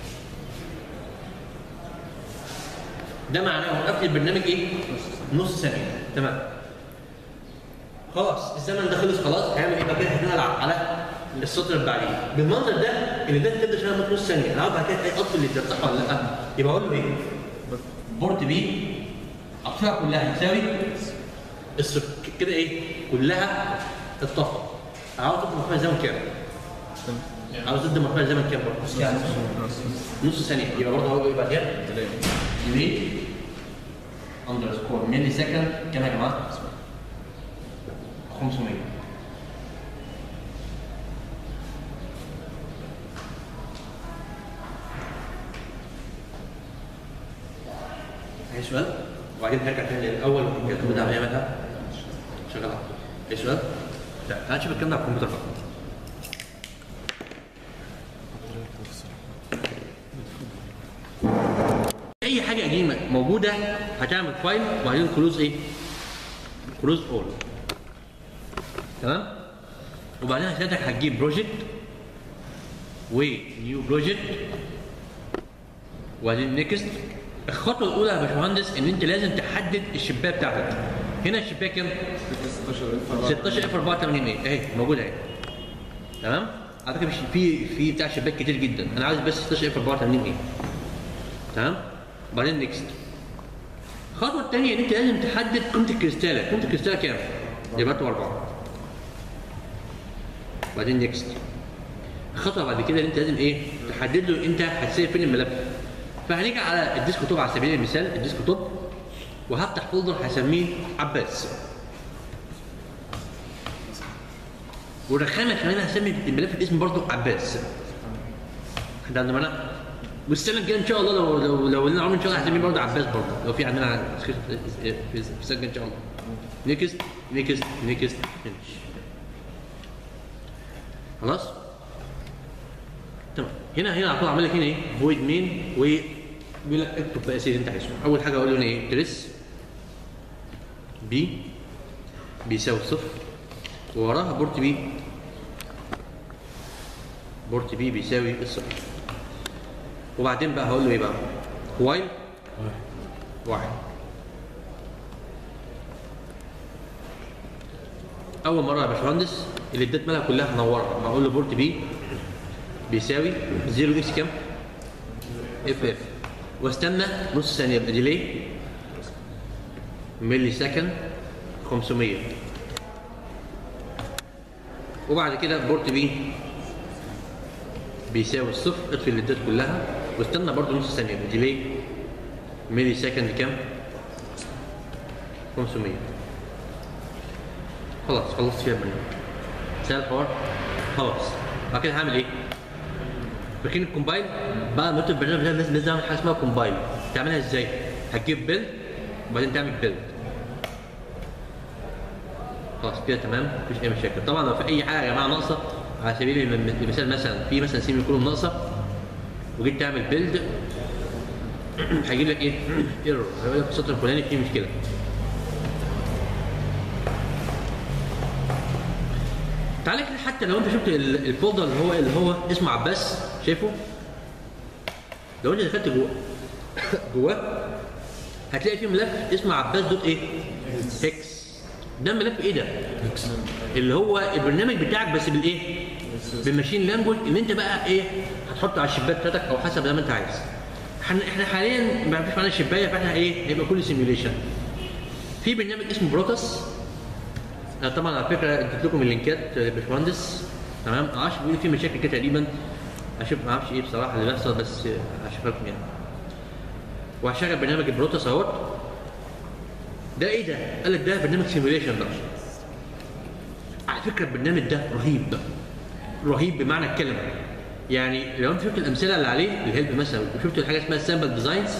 ده معناه وقفت البرنامج ايه؟ نص ثانيه تمام خلاص الزمن ده خلص خلاص هيعمل ايه بقى كده هنلعب على السطر اللي بعديه بالمنظر ده اللي ده تبدا شغال نص ثانيه انا عاوز بعد كده اقفل اللي ده صح ولا لا يبقى اقول له ايه؟ بورت بي اقطعها كلها هتساوي الصفر ك- كده ايه؟ كلها اتطفى عاوز تدي مرحله زمن كام؟ عاوز تدي مرحله زمن كام برضه؟ يعني نص ثانيه يبقى برضه هو يبقى كام؟ ديلي اندرسكور ملي سكند كام يا جماعه؟ 500 اي سؤال؟ وبعدين نرجع تاني للاول الكلام ده هنعملها شغال على طول. اي سؤال؟ لا تعال نشوف الكلام ده على الكمبيوتر فقط اي حاجه قديمه موجوده هتعمل فايل وبعدين كلوز ايه؟ كلوز اول تمام؟ وبعدين حضرتك هتجيب بروجكت ونيو بروجكت وبعدين نيكست الخطوه الاولى يا باشمهندس ان انت لازم تحدد الشباك بتاعتك هنا الشباك كام؟ 16 اف 84 ايه اهي موجوده اهي تمام؟ على فكره مش في في بتاع شباك كتير جدا انا عايز بس 16 اف 84 ايه تمام؟ وبعدين نيكست الخطوه الثانيه ان انت لازم تحدد قيمه الكريستاله قيمه الكريستاله كام؟ يبقى انتوا اربعه وبعدين نيكست الخطوه بعد كده ان انت لازم ايه تحدد له انت هتسيب فين الملف فهنيجي على الديسك توب على سبيل المثال الديسك توب وهفتح فولدر هسميه عباس والرخامه كمان هسمي الملف الاسم برضه عباس حد عنده مانع؟ والسنه الجايه ان شاء الله لو لو لو لنا عمر ان شاء الله هسميه برضه عباس برضه لو في عندنا في في السنه الجايه ان شاء الله نيكست نيكست نيكست فينش خلاص تمام هنا هنا على طول عامل لك هنا ايه فويد مين وبيقول لك اكتب بقى اللي انت عايزه اول حاجه اقول له هنا ايه تريس بي بيساوي صفر ووراها بورت بي بورت بي بيساوي الصفر وبعدين بقى هقول له ايه بقى وايل واحد اول مره يا باشمهندس اللي اديت مالها كلها هنورها هقول له بورت بي بيساوي 0 اكس كام؟ اف اف واستنى نص ثانيه يبقى ديلي ملي سكند 500 وبعد كده بورت بي بيساوي الصفر اطفي الليدات كلها واستنى برضه نص ثانيه ديلي ميلي سكند كام 500 خلاص خلصت فيها البرنامج سهل الحوار خلاص بعد كده هعمل ايه فاكرين الكومبايل بعد ما تكتب البرنامج ده لازم لازم اعمل حاجه اسمها كومبايل تعملها ازاي هتجيب بيلد وبعدين تعمل بيلد خلاص كده تمام مفيش اي مشاكل طبعا لو في اي حاجه يا جماعه ناقصه على سبيل الم- المثال مثلا في مثلا سيمي كولوم ناقصه وجيت تعمل بيلد هيجيب لك ايه؟ ايرور هيقول لك في السطر الفلاني فيه مشكله تعالى كده حتى لو انت شفت ال- الفولدر اللي هو اللي هو اسمه عباس شايفه؟ لو انت دخلت جوه جواه هتلاقي فيه ملف اسمه عباس دوت ايه؟ هيكس ده ملف ايه ده؟ اللي هو البرنامج بتاعك بس بالايه؟ بالماشين لانجوج اللي انت بقى ايه؟ هتحطه على الشباك بتاعتك او حسب زي ما انت عايز. احنا احنا حاليا ما فيش معانا شبايه فاحنا ايه؟ هيبقى كله سيميوليشن. في برنامج اسمه بروتوس انا طبعا على فكره اديت لكم اللينكات يا باشمهندس تمام ما اعرفش بيقولوا في مشاكل كده تقريبا اشوف ما اعرفش ايه بصراحه اللي بيحصل بس هشوفها لكم يعني وهشغل برنامج البروتوس اهوت ده ايه ده؟ قال لك ده برنامج سيميوليشن بقى على فكره البرنامج ده رهيب رهيب بمعنى الكلمه يعني لو انت شفت الامثله اللي عليه الهيلب مثلا وشفت الحاجه اسمها سامبل ديزاينز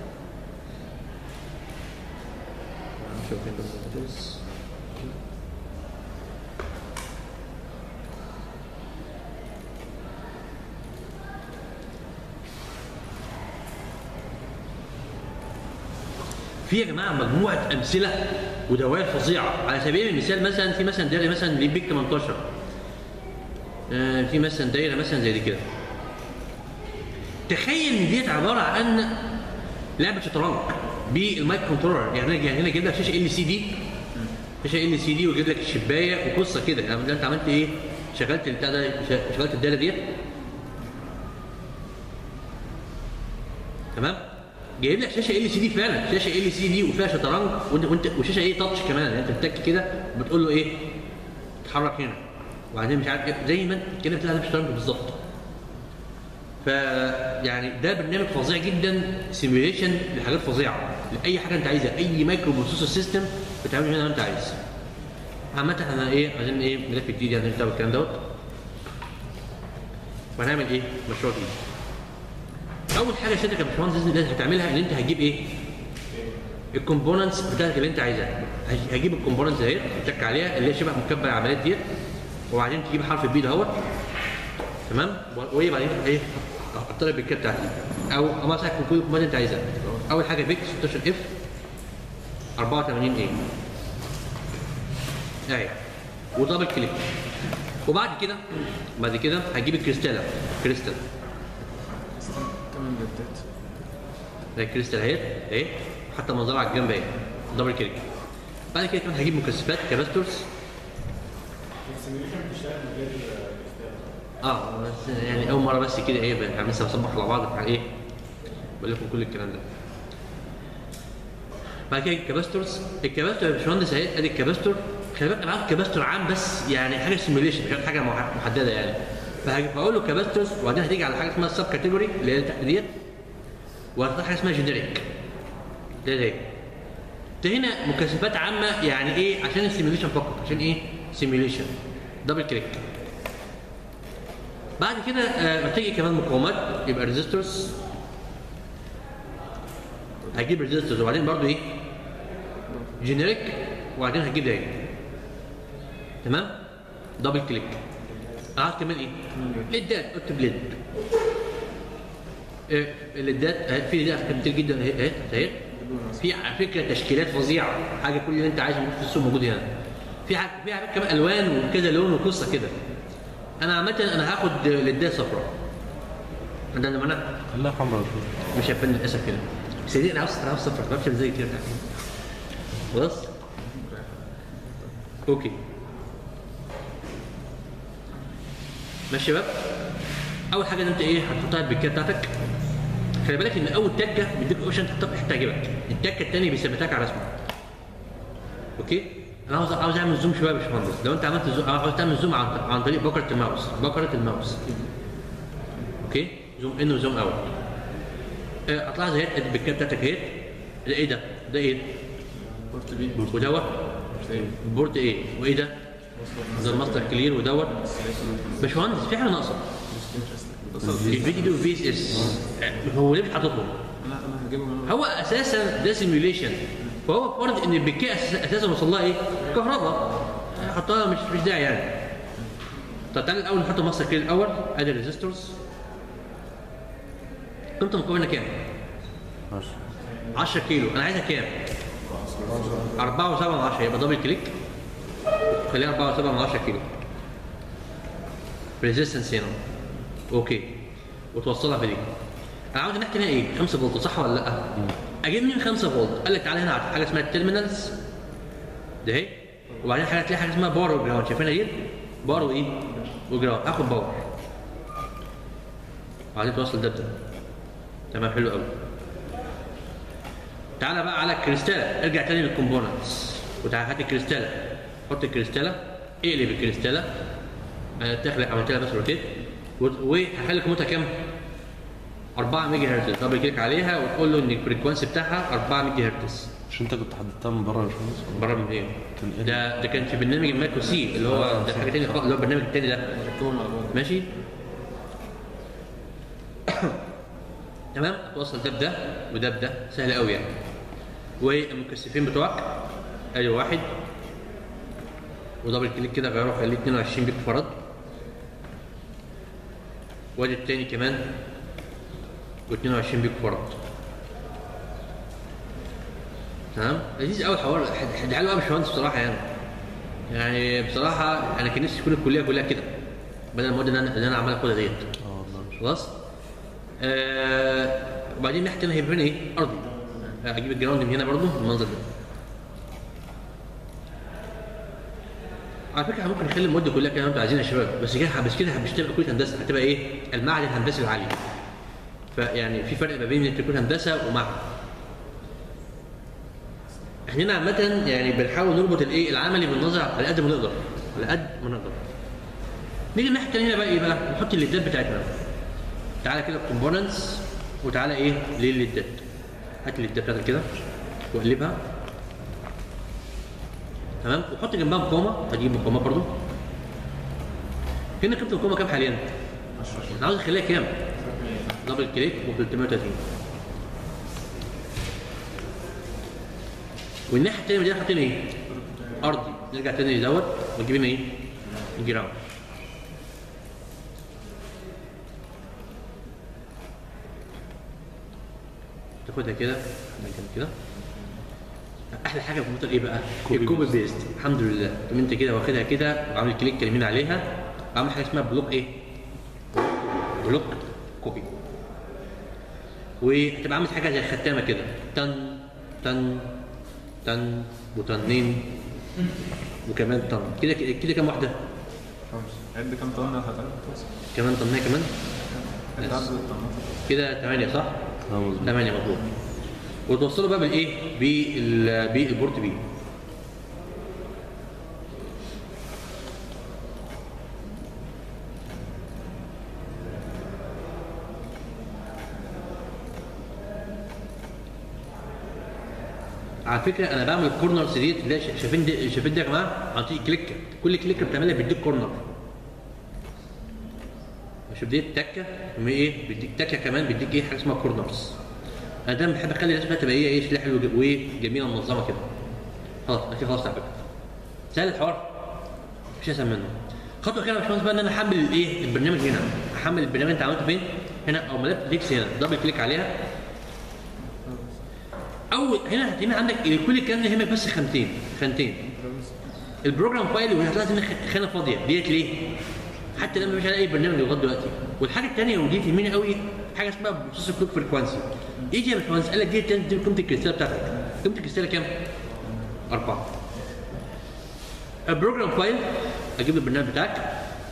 في يا جماعه مجموعه امثله ودوائر فظيعه على سبيل المثال مثلا في مثلا دايره مثلا لبيك 18 آه، في مثلا دايره مثلا زي دي كده تخيل ان ديت عباره عن لعبه شطرنج بالمايك كنترولر يعني هنا هنا جايب لك شاشه ال سي دي شاشه ال سي دي ويجيب لك الشبايه وقصه كده يعني ده انت عملت ايه؟ شغلت البتاع ده شغلت الدايره ديت تمام جايب لك شاشه ال سي دي فعلا شاشه ال سي دي وفيها شطرنج وانت وانت وشاشه ايه تاتش كمان يعني انت بتتك كده بتقول له ايه اتحرك هنا وبعدين مش عارف ايه زي ما انت كده بتلعب شطرنج بالظبط ف يعني ده برنامج فظيع جدا سيميوليشن لحاجات فظيعه لاي حاجه انت عايزها اي مايكرو بروسيسور سيستم بتعمل منها ما انت عايز عامة احنا ايه عايزين ايه ملف جديد يعني نشتغل الكلام دوت وهنعمل ايه مشروع جديد اول حاجه سيادتك يا باشمهندس باذن الله هتعملها ان انت هتجيب ايه الكومبوننتس بتاعتك اللي انت عايزها هج- هجيب الكومبوننتس اهي تك عليها اللي هي شبه مكبر العمليات ديت وبعدين تجيب حرف البي دهوت تمام و- وايه بعدين ايه الطلب بالكاب بتاعتي او أو مثلا يكون كل الكومبوننت انت عايزها اول حاجه فيك 16 اف 84 ايه اهي ودبل كليك وبعد كده بعد كده هجيب الكريستاله كريستال تمام جدت زي الكريستال اهي اهي حتى منظرها على الجنب اهي دبل كليك بعد كده كمان هجيب مكثفات كاباستورز السيميوليشن بتشتغل من غير اه بس يعني اول مره بس كده ايه احنا لسه بنصبح على بعض بتاع ايه بقول لكم كل الكلام ده بعد كده الكاباستورز الكاباستور يا باشمهندس اهي ادي الكاباستور خلي بالك انا عارف كاباستور عام بس يعني حاجه سيميوليشن مش حاجه مح- محدده يعني فهج- فاقول له كاباستورز وبعدين هتيجي على حاجه اسمها السب كاتيجوري اللي هي تحت ديت وهتلاقي حاجه اسمها جينيريك ده ده ده هنا مكثفات عامه يعني ايه عشان السيميوليشن فقط عشان ايه سيميوليشن دبل كليك بعد كده آه، محتاج إيه كمان مقاومات يبقى ريزيستورز هجيب ريزيستورز وبعدين برضو ايه جينيريك وبعدين هجيب ده تمام دبل كليك قعدت كمان ايه ليدات اكتب ليد آه، الليدات آه، في ليدات كتير جدا اهي اهي اهي في على فكره تشكيلات فظيعه حاجه كل اللي انت عايزه موجود في السوق موجود هنا في حاجه في على فكره كمان الوان وكذا لون وقصه كده انا عامه انا هاخد للدايه صفراء ده اللي معناه خليها حمراء مش هيبان للاسف كده بس دي انا عاوز انا عاوز صفراء ما بعرفش زي كده خلاص اوكي ماشي يا شباب اول حاجه ان انت ايه هتحطها البيكيه بتاعتك خلي بالك ان اول تكه بيديك اوبشن تحطها في حته تعجبك التكه الثانيه بيثبتك على رسمه اوكي انا عاوز عاوز اعمل زوم شويه يا باشمهندس لو انت عملت زوم عاوز تعمل زوم عن, عن طريق بكره الماوس بكره الماوس اوكي زوم ان وزوم اوت آه، اطلع زي هيك البكات بتاعتك اهي ده ايه ده؟ ده ايه؟ بورت بي ودوت ايه بورت ايه؟ وايه ده؟ ده الماستر كلير ودوت باشمهندس في حاجه ناقصه الفيديو في اس اس هو ليه مش حاططهم؟ انا انا هجيبه من هو اساسا ده سيميوليشن فهو فرض ان البكاء أساسا- اساسا وصل لها ايه؟ كهرباء حطها مش مش داعي يعني طب تعالى الاول نحط الماستر كلير الاول ادي الريزيستورز قيمته المقابله كام؟ 10 كيلو انا عايزها كام؟ 4 و7 من 10 يبقى دبل كليك خليها 4 و7 من 10 كيلو ريزيستنس هنا اوكي وتوصلها في دي انا عاوز نحكي هنا ايه 5 فولت صح ولا لا اجيب منين 5 فولت قال لك تعالى هنا على حاجه اسمها التيرمينالز ده اهي وبعدين حاجه تلاقي حاجه اسمها باور وجراوند شايفينها دي باور وايه وجراوند اخد باور وبعدين توصل ده بده تمام حلو قوي تعالى بقى على الكريستاله ارجع تاني للكومبوننتس وتعالى هات الكريستاله حط الكريستاله اقلب الكريستاله آه، تخلق عملت لها بس روتيت وهخلي قيمتها كام؟ 4 ميجا هرتز دبل كليك عليها وتقول له ان الفريكونسي بتاعها 4 ميجا هرتز مش انت كنت حددتها من بره يا باشمهندس بره من ايه؟ تنقل. ده ده كان في برنامج المايكرو سي اللي هو ده حاجه ثانيه خالص اللي هو البرنامج الثاني ده ركبهم على بعض ماشي تمام توصل ده بده وده بده سهل قوي يعني والمكثفين بتوعك ادي واحد ودبل كليك كده غيره خليه 22 بيك فرد وادي التاني كمان و22 بيك فرد تمام لذيذ قوي الحوار ده حلو قوي يا باشمهندس بصراحه يعني يعني بصراحه انا كان نفسي تكون الكليه كلها كده بدل المواد اللي انا اللي انا عمال اخدها ديت اه والله مش خلاص آه وبعدين ناحيه هنا هيبقى ايه ارضي آه، اجيب الجراوند من هنا برضو بالمنظر ده على فكره ممكن نخلي المواد كلها كده انتوا عايزينها يا شباب بس كده بس كده مش هتبقى كليه هندسه هتبقى ايه المعهد الهندسي العالي فيعني في فرق ما بين انك تكون هندسه ومعهد احنا هنا عامة يعني بنحاول نربط الايه العملي بالنظر على قد ما نقدر على قد ما نقدر نيجي الناحيه الثانيه هنا بقى ايه بقى نحط الليدات بتاعتنا تعالى كده كومبوننتس وتعالى ايه للليدات هات الليدات بتاعتك كده واقلبها تمام وحط جنبها مقاومه هتجيب مقاومه برضو هنا قيمه المقاومه كام حاليا؟ انا عاوز اخليها كام؟ دبل كليك و 330 والناحيه الثانيه دي حاطين ايه؟ ارضي نرجع تاني لدوت ونجيب هنا ايه؟ الجراوند تاخدها كده مكان كده احلى حاجه في الموتور ايه بقى؟ كوبي الكوبي بيست الحمد لله تقوم انت كده واخدها كده وعامل كليك كلمين عليها عامل حاجه اسمها بلوك ايه؟ بلوك كوبي وهتبقى عامل حاجه زي الختامه كده تن تن تن وتنين وكمان طن كده كده كام واحده؟ خمسة عد كام طن هتعمل كمان طنيه كمان عد عدد الطنات كده 8 صح؟ اه مظبوط 8 مظبوط وتوصله بقى بالايه؟ بال بالبورت بي على فكره انا بعمل كورنرز ديت اللي هي شا- شايفين دي شايفين دي يا جماعه عن طريق كليك كل كليك بتعملها بيديك كورنر شوف دي تكه ثم ايه بيديك تكه كمان بيديك ايه حاجه اسمها كورنرز انا دايما بحب اخلي الناس تبقى ايه ايه شكلها حلو وج- وجميله ومنظمه كده خلاص انا كده خلاص تعبت سهل الحوار مش اسهل منه خطوه كده يا باشمهندس بقى ان انا احمل الايه البرنامج هنا احمل البرنامج انت عملته فين هنا او ملف ديكس هنا دبل كليك عليها اول هنا هنا عندك كل الكلام ده يهمك بس خانتين خانتين البروجرام فايل وهتلاقي هنا خ- خانه فاضيه ديت ليه؟ حتى لما مش على اي برنامج لغايه دلوقتي والحاجه الثانيه ودي تهمني قوي حاجه اسمها بروسيسور كلوك فريكوانسي ايه دي يا باشمهندس؟ قال لك دي دي دي قيمه الكريستاله بتاعتك قيمه الكريستاله كام؟ أربعة البروجرام فايل اجيب البرنامج بتاعك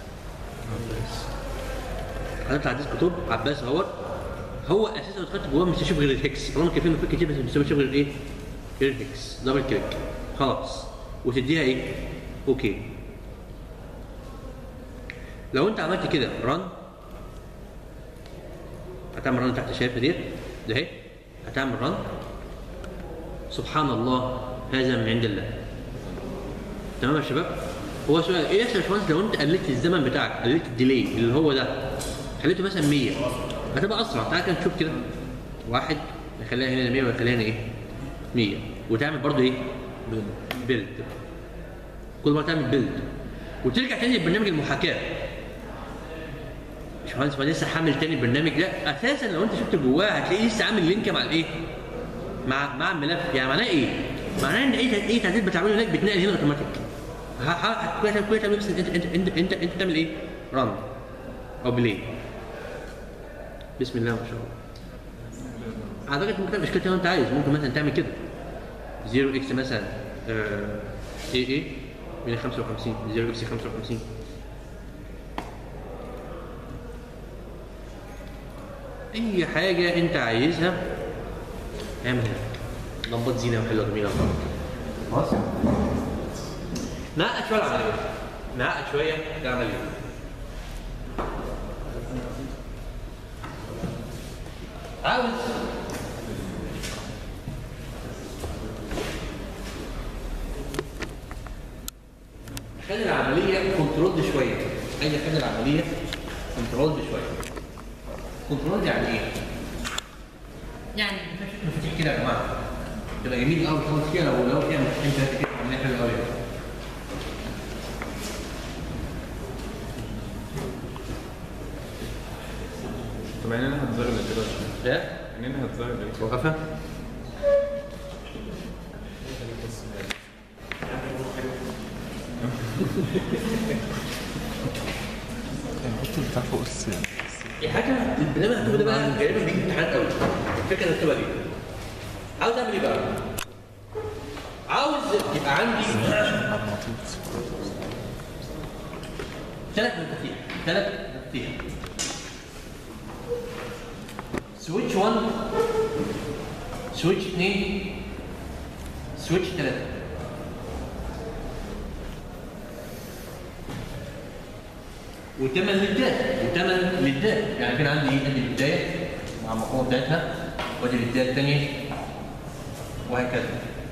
هنطلع ديسك توب عباس اهوت هو اساسا لو دخلت جواه مش هيشوف غير الهكس طالما كان في مفك كتير بس مش هيشوف غير ايه؟ غير الهكس دبل كليك خلاص وتديها ايه اوكي لو انت عملت كده رن هتعمل رن تحت شايفها ديت ده اهي هتعمل رن سبحان الله هذا من عند الله تمام يا شباب هو سؤال ايه يحصل يا باشمهندس لو انت قللت الزمن بتاعك قللت الديلي اللي هو ده خليته مثلا 100 هتبقى اسرع تعالى كده نشوف كده واحد نخليها هنا 100 ونخليها هنا ايه 100 وتعمل برضو ايه بيلد كل مره تعمل بيلد وترجع تاني لبرنامج المحاكاه مش مهندس ما لسه حامل تاني البرنامج ده اساسا لو انت شفت جواه هتلاقيه لسه عامل لينك مع الايه مع مع الملف يعني معناه ايه معناه ان اي اي تعديل بتعمله هناك بتنقل هنا اوتوماتيك ه- ه- كويس كويس تعمل انت انت انت انت انت تعمل ايه رن او بلاي بسم الله ما شاء الله اعتقد ممكن تعمل اشكال لو انت عايز ممكن مثلا تعمل كده 0 اكس مثلا آه، ايه ايه 155 0 اكس 55 اي حاجه انت عايزها اعملها لمبات زينه وحلوه جميله خلاص نعقد شويه العمليه نعقد شويه العمليه عاوز خلي العمليه كنترول شويه عايز اخلي العمليه كنترول شويه كنترول يعني ايه؟ يعني مفاتيح كده يا جماعه تبقى جميل قوي خالص كده لو لو فيها مفاتيح ثلاثه كده عمليه حلوه قوي طب عينينا هتزغلل كده شوية. ده عينينا هتزغلل كده. وقفها نحط البتاع فوق السن حاجه البرنامج المكتوب ده بقى غالبا بيجي امتحانات قوي الفكره اللي مكتوبه دي عاوز اعمل ايه بقى؟ عاوز يبقى عندي مغناطيس ثلاث مفاتيح ثلاث مفاتيح سويتش 1 سويتش 2 سويتش 3 وثمان للدات وثمان للدات يعني كان عندي ادي البدايه مع المقومه بتاعتها وادي البدايه الثانيه وهكذا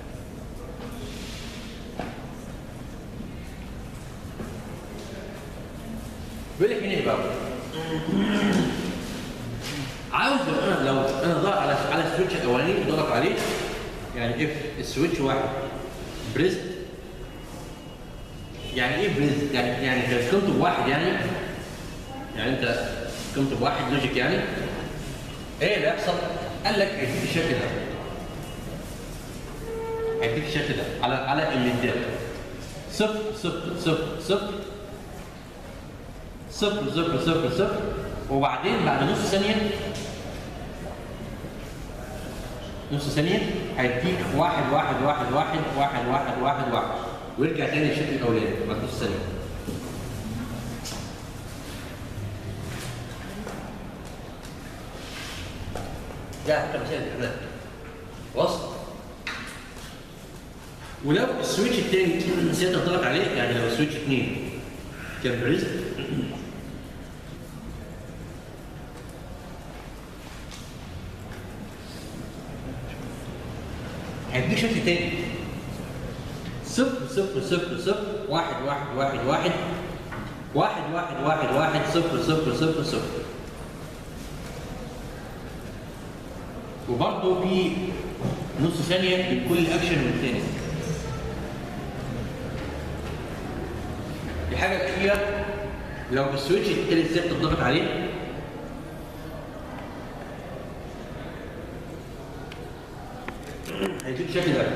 بيقول لك هنا ايه بقى؟ عاوز لو انا لو انا ضغط على على السويتش الاولاني ضغط عليه يعني اف السويتش واحد بريست يعني ايه بريست؟ يعني يعني كانت قيمته بواحد يعني يعني انت قيمته بواحد لوجيك يعني ايه اللي هيحصل؟ قال لك هيديك الشكل ده هيديك الشكل ده على على اللي اداك صفر صفر صفر صفر صفر صفر صفر صفر وبعدين بعد نص ثانية نص ثانية هيديك واحد واحد واحد واحد واحد واحد واحد واحد ويرجع تاني للشكل الأولاني بعد نص ثانية ده حتى مسائل الإعلان وصل ولو السويتش التاني سيادة ضغط عليه يعني لو السويتش 2 كان بريست هيديك شكل تاني صفر صفر صفر صفر واحد واحد واحد واحد واحد واحد واحد واحد صفر صفر صفر صفر وبرضه في نص ثانية لكل أكشن والتاني الحاجة الأخيرة لو السويتش التالت ازاي بتضغط عليه هيديك الشكل ده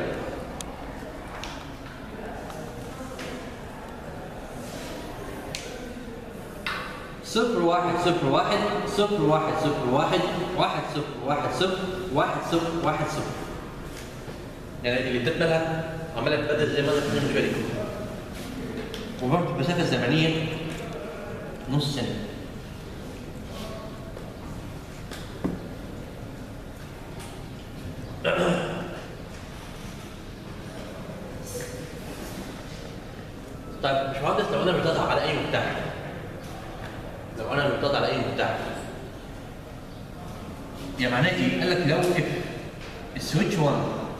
صفر واحد صفر واحد صفر واحد صفر واحد واحد صفر واحد صفر واحد صفر واحد صفر يعني اللي ادت مالها عماله تتبدل زي ما انا كنت بالي وبرضه المسافه الزمنيه نص ثانيه طيب يا باشمهندس لو انا بضغط على اي مفتاح لو انا بضغط على اي مفتاح يعني معناه ايه؟ قال لك لو اف السويتش 1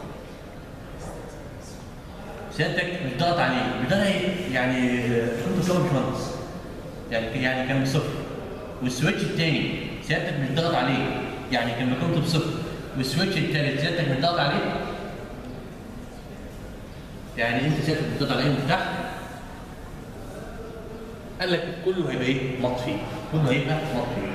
سيادتك بتضغط عليه بتضغط عليه يعني كنت صفر باشمهندس يعني يعني كان بصفر والسويتش الثاني سيادتك بتضغط عليه يعني كان بكونته بصفر والسويتش الثالث سيادتك بتضغط عليه يعني انت سيادتك بتضغط على اي مفتاح قال لك كله هيبقى ايه؟ مطفي كله هيبقى مطفي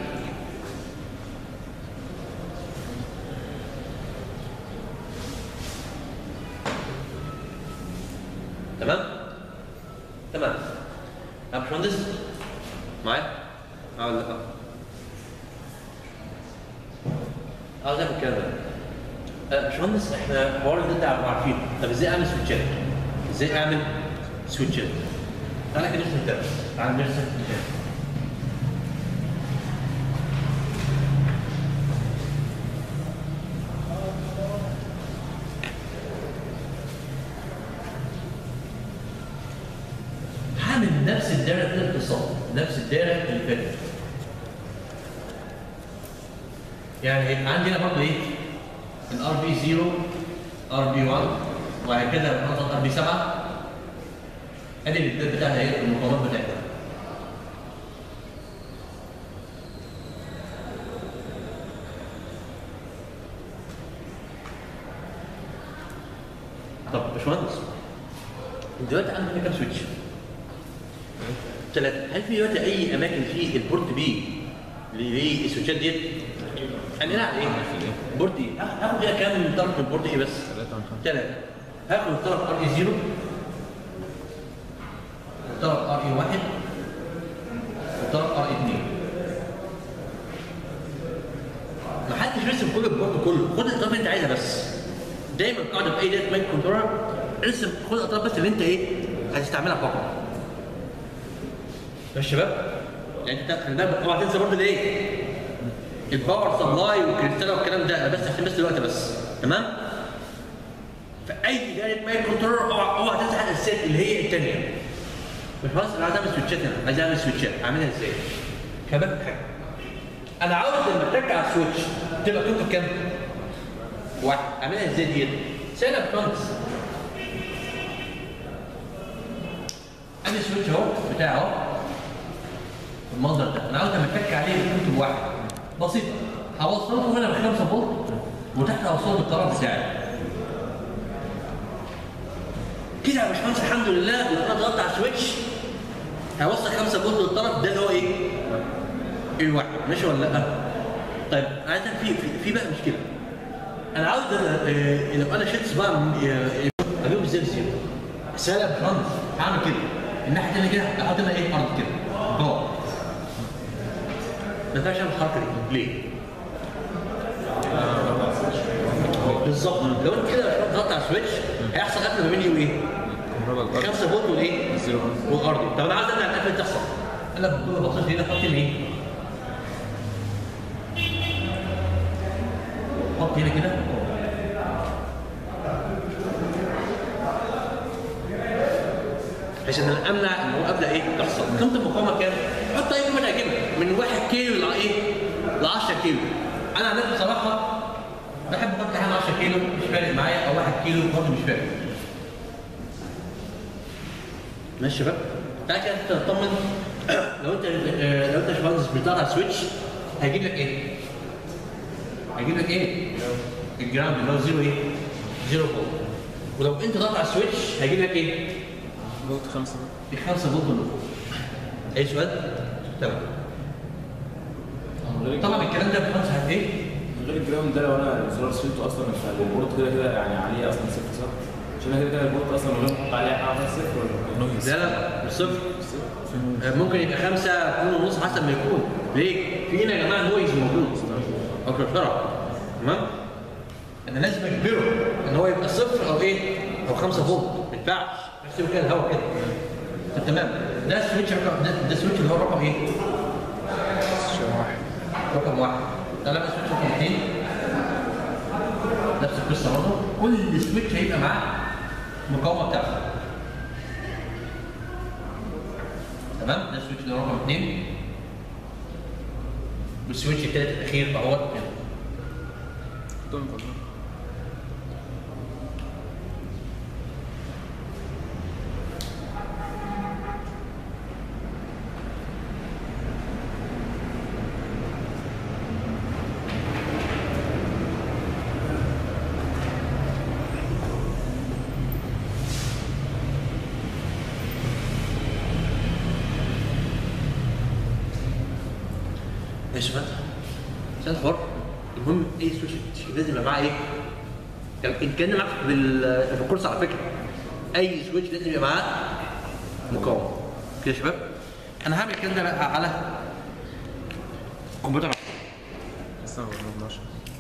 تمام؟ تمام يا باشمهندس معايا؟ اه ولا لا؟ عاوز اعمل الكلام ده آه، باشمهندس احنا حوار اللي انت عارفينه طب ازاي اعمل سويتشات؟ ازاي اعمل سويتشات؟ تعالى كده نرسم كده تعالى نرسم كده هعمل نفس الدايره كده بالظبط نفس الدايره اللي فاتت يعني هيبقى عندي هنا برضه ايه؟ الار بي 0 ار بي 1 وهكذا بنظم ار بي 7 ادي البدايه بتاعتها ايه؟ المقاومات بتاعتها طب يا باشمهندس دلوقتي عندنا كام سويتش؟ ثلاثة هل في دلوقتي أي أماكن في البورت بي اللي هي السويتشات ديت؟ يعني لا إيه؟ بورت إيه؟ آه، هاخد فيها كام طرف من البورت إيه بس؟ ثلاثة عن خمسة ثلاثة هاخد الطرف ار اي 0 الطرف ار اي 1 والطرف ار اي 2 ما حدش يرسم كل البورد كله خد الاطراف اللي انت عايزها بس دايما قاعده في اي داتا مايك كنترولر ارسم خد الاطراف بس اللي انت ايه هتستعملها فقط يا شباب يعني انت خلي بالك اوعى تنسى برضه الايه الباور سبلاي والكريستال والكلام ده انا بس عشان بس دلوقتي بس تمام فاي دايره مايك كنترولر اوعى اوعى تنسى حاجه الاساسيه اللي هي الثانيه مش بس انا عايز اعمل سويتشات هنا عايز اعمل سويتشات اعملها ازاي؟ شباب حاجه انا عاوز لما ترجع على السويتش تبقى قيمته كام؟ واحد اعملها ازاي ديت؟ سهله بكونتس ادي السويتش اهو بتاعي اهو المنظر ده انا عاوز لما اتك عليه قيمته بواحد بسيطه هوصله هنا ب 5 فولت وتحت هوصله بالطرف بتاعي كده يا باشمهندس الحمد لله لو انا ضغطت على السويتش هيوصل 5 فولت للطرف ده اللي هو ايه؟ الواحد ماشي ولا لا؟ طيب عايز في في, في بقى مشكله انا عاوز آه، لو انا شلت صباع من آه، اجيب ازاي زيرو سهله يا باشمهندس هعمل كده الناحيه الثانيه كده احط هنا ايه ارض كده جوه ما ينفعش اعمل الحركه دي ليه؟ بالظبط لو انت كده يا باشمهندس ضغطت على السويتش هيحصل قفل ما بيني وايه؟ كهرباء الأرض 5 فولت والايه؟ زيرو والارضي طب انا عايز امنع القفل تحصل انا بكل بسيط هنا احط هنا ايه؟ احط هنا كده بحيث ان انا امنع ان هو ابدا ايه تحصل قيمه المقاومه كام؟ حط اي قيمه تعجبك من 1 كيلو ل ايه؟ ل 10 كيلو انا عن نفسي بصراحه بحب احط حاجه 10 كيلو مش فارق معايا او 1 كيلو برضه مش فارق ماشي يا شباب تعالى كده انت تطمن لو انت آه، لو انت يا باشمهندس بتضغط على السويتش هيجيب لك ايه؟ هيجيب لك ايه؟ الجراوند اللي هو زيرو ايه؟ زيرو فولت ولو انت ضغط على السويتش هيجيب لك ايه؟ فولت خمسة ال 5 فولت اللي فوق اي سؤال؟ تمام طبعا الكلام ده يا باشمهندس هت ايه؟ من غير الجراوند ده لو انا زرار سويته اصلا فالبورت كده كده يعني عليه اصلا صفر صح؟ عشان كده كده البورت اصلا من غير ما احط عليه حاجه صفر ولا نويز لا لا مش صفر آه، ممكن يبقى خمسة اتنين ونص حسب ما يكون ليه؟ في هنا يا جماعة نويز موجود أو كركرة تمام؟ أنا لازم أجبره إن هو يبقى صفر أو إيه؟ أو خمسة فولت ما ينفعش احسبه كده الهواء كده طب تمام ده السويتش رقم ده, ده السويتش اللي هو رقم إيه؟ واحد رقم واحد ده لما سويتش رقم اثنين نفس القصة برضه كل سويتش هيبقى معاه المقاومة بتاعته تمام ده السويتش اللي رقم اثنين والسويتش الثالث الاخير اهوت هنا دول فضل. ماشي بقى عشان حر المهم ايه سويتش لازم يبقى معاه ايه؟ يعني اتكلم معاك بال- في الكورس على فكره اي سويتش لازم يبقى معاه مقاومه كده يا شباب انا هعمل الكلام ده بقى على كمبيوتر لسه ما برمجناش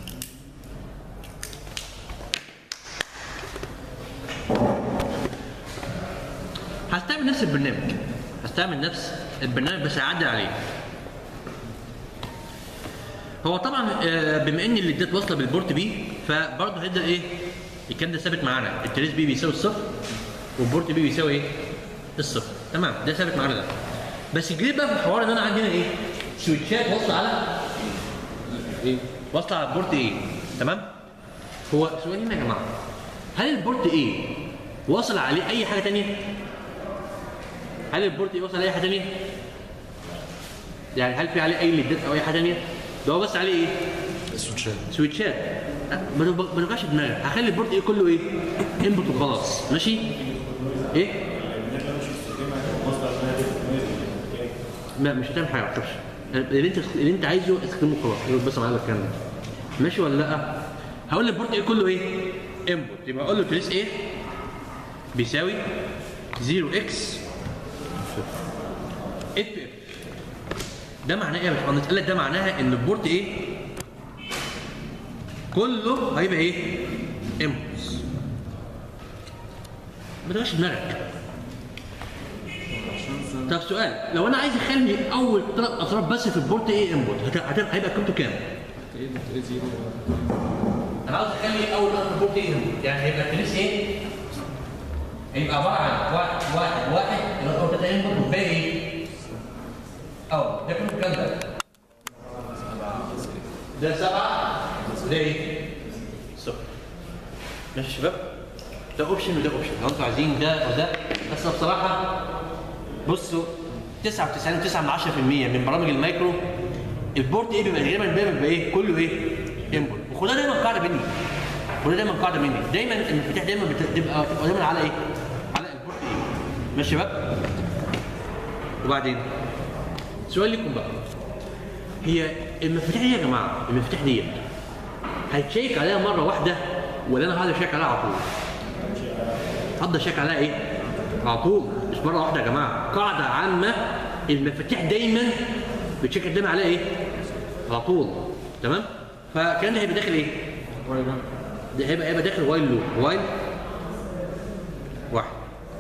هستعمل نفس البرنامج هستعمل نفس البرنامج بس هعدل عليه هو طبعا آه، بما ان اللي اديت واصله بالبورت بي فبرضه هيبدا ايه الكلام ده ثابت معانا التريس بي بيساوي الصفر والبورت بي بيساوي ايه الصفر تمام ده ثابت معانا ده بس الجديد بقى في الحوار ان انا عندي هنا ايه سويتشات واصله على ايه واصله على البورت ايه تمام هو سؤال هنا يا جماعه هل البورت ايه واصل عليه اي حاجه تانية هل البورت ايه واصل عليه اي حاجه تانية يعني هل في عليه اي ليدات او اي حاجه تانية ده هو بس عليه ايه السويتشات سويتشات أه، ما تبقى- ما تبقاش دماغك هخلي البورت ايه كله ايه انبوت وخلاص ماشي ايه لا مش هتعمل حاجه ما تخافش اللي انت اللي انت عايزه استخدمه خلاص اقول بس معايا الكلام ده ماشي ولا لا هقول لك البورت ايه كله ايه انبوت يبقى اقول له تريس ايه بيساوي 0 اكس اف اف ده معناه ايه يا باشمهندس قال لك ده معناها ان البورت ايه كله هيبقى ايه انبوتس ما تبقاش دماغك طب سؤال لو انا عايز اخلي اول ثلاث اطراف بس في البورت ايه انبوت هتبقى هيبقى قيمته كام؟ ايه ايه زيرو انا عاوز اخلي اول ثلاث بورت ايه انبوت يعني هيبقى التريس ايه؟ هيبقى عباره عن واحد واحد واحد يبقى اول ثلاثه انبوت والباقي ايه؟ اه ده قيمته كام ده؟ ده سبعه ده ايه؟ صفر ماشي يا شباب؟ ده اوبشن وده اوبشن لو انتوا عايزين ده وده بس أنا بصراحه بصوا 99 9 من 10% من برامج المايكرو البورت ايه بيبقى غالبا دايما بيبقى ايه كله ايه انبوت وخدها دايما قاعده مني خدها دايما قاعده مني دايما المفاتيح دايما بتبقى بتبقى دايما على ايه على البورت ايه ماشي يا شباب وبعدين سؤال لكم بقى هي المفاتيح دي يا جماعه المفاتيح ديت هيتشيك عليها مره واحده ولا انا هقعد اشيك عليها على طول هفضل اشيك عليها ايه على طول مش مره واحده يا جماعه قاعده عامه المفاتيح دايما بتشيك دايما عليها ايه على طول تمام فالكلام ده هيبقى داخل ايه ده هيبقى هيبقى داخل وايل لوب وايل واحد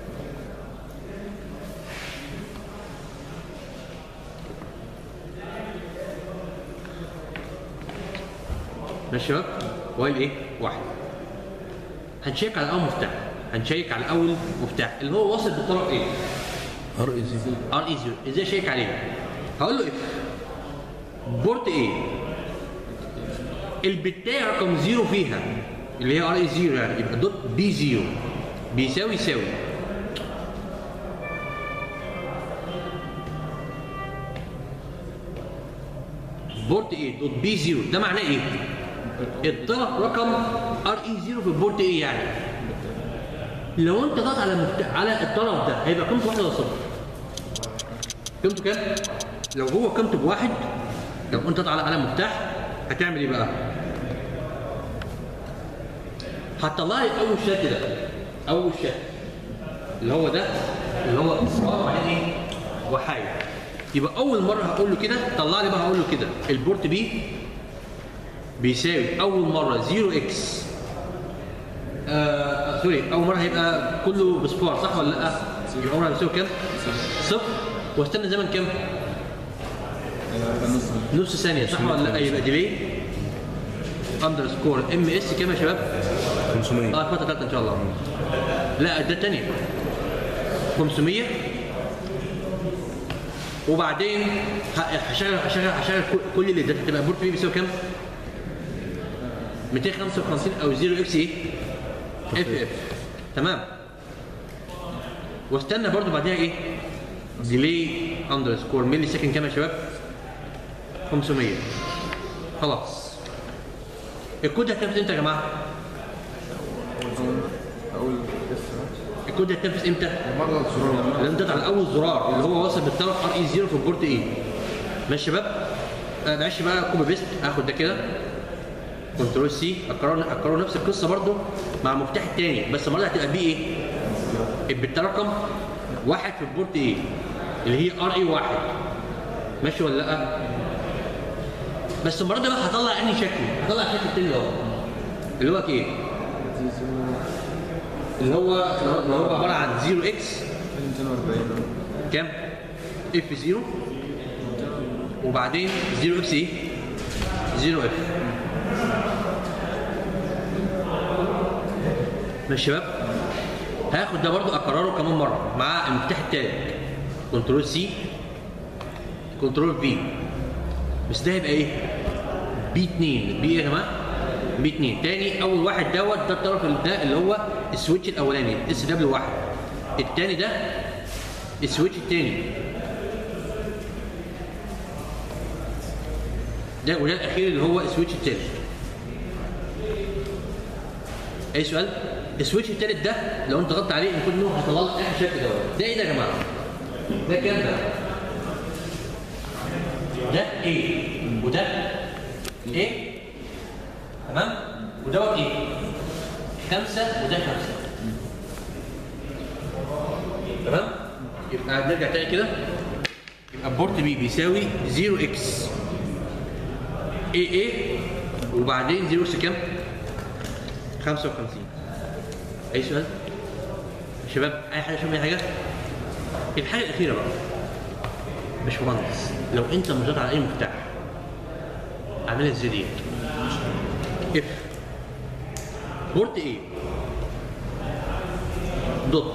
ماشي يا شباب وايل ايه واحد هنشيك على اول مفتاح هنشيك على اول مفتاح اللي هو واصل بالطرف ايه ار اي زي ار اي زيرو ازاي اشيك عليه هقول له اف بورت ايه البتاية رقم زيرو فيها اللي هي ار اي زيرو يعني يبقى دوت بي زيرو بيساوي يساوي بورت ايه دوت بي زيرو ده معناه ايه الطرف رقم ار اي زيرو في البورت ايه يعني لو انت ضغط على مفت... على الطرف ده هيبقى قيمته واحد ولا صفر قيمته كام لو هو قيمته بواحد لو انت ضغط على على مفتاح هتعمل ايه بقى هتطلع لي اول شكل ده اول شكل اللي هو ده اللي هو اصفار وبعدين ايه وحايد يبقى اول مره هقول له كده طلع لي بقى هقول له كده البورت بي بيساوي اول مره 0 اكس آه سوري اول مره هيبقى كله بصفار صح ولا لا؟ يبقى اول مره بيساوي كام؟ صفر واستنى زمن كام؟ نص نص ثانيه صح ولا لا؟ يبقى ديلي اندرسكور ام اس كام يا شباب؟ 500 اه فتره ثالثه ان شاء الله لا ده الثانيه 500 وبعدين ه- هشغل هشغل هشغل كل- كل اللي ده هتبقى بورت بي بيساوي كام؟ 255 او 0 اكس ايه؟ اف اف تمام واستنى برضو بعدها ايه؟ ديلي اندرسكور ملي سكند كام يا شباب؟ 500 خلاص الكود هيتنفذ امتى يا جماعه؟ اقول اس الكود هيتنفذ امتى؟ لما انت على اول زرار اللي هو واصل بالطرف ار اي 0 في البورت ايه ماشي يا شباب آه، معلش بقى كوبي بيست هاخد ده كده كنترول سي اكرر اكرر نفس القصه برضو مع المفتاح الثاني بس المره دي هتبقى بي ايه؟ البت رقم واحد في البورت ايه اللي هي ار اي واحد ماشي ولا لا؟ بس المره دي بقى هطلع انهي شكل؟ هطلع الشكل التاني اللي هو اللي هو ايه؟ اللي هو اللي هو عباره عن 0 اكس 240 كام؟ اف 0 وبعدين 0 اكس ايه؟ 0 اف ماشي يا شباب؟ هاخد ده برضو اكرره كمان مره مع المفتاح التالت كنترول سي كنترول بي بس ده هيبقى ايه؟ بي 2 بي ايه يا جماعه؟ بي 2 تاني اول واحد دوت ده الطرف اللي ده اللي هو السويتش الاولاني اس دبليو 1 التاني ده السويتش التاني ده وده الاخير اللي هو السويتش التالت اي سؤال السويتش التالت ده لو انت ضغطت عليه المفروض انه هيطلع لك اخر شكل ده ده ايه ده يا جماعه ده كام ده ده ايه وده ايه تمام ودوت ايه خمسة وده خمسة تمام يبقى نرجع تاني كده يبقى بورت بي بيساوي 0 اكس اي اي وبعدين 0 اكس كام 55 اي سؤال يا شباب اي حاجه شوف اي حاجه الحاجه الاخيره بقى باشمهندس لو انت مضغوط على اي مفتاح اعملها ازاي دي اف بورت ايه دوت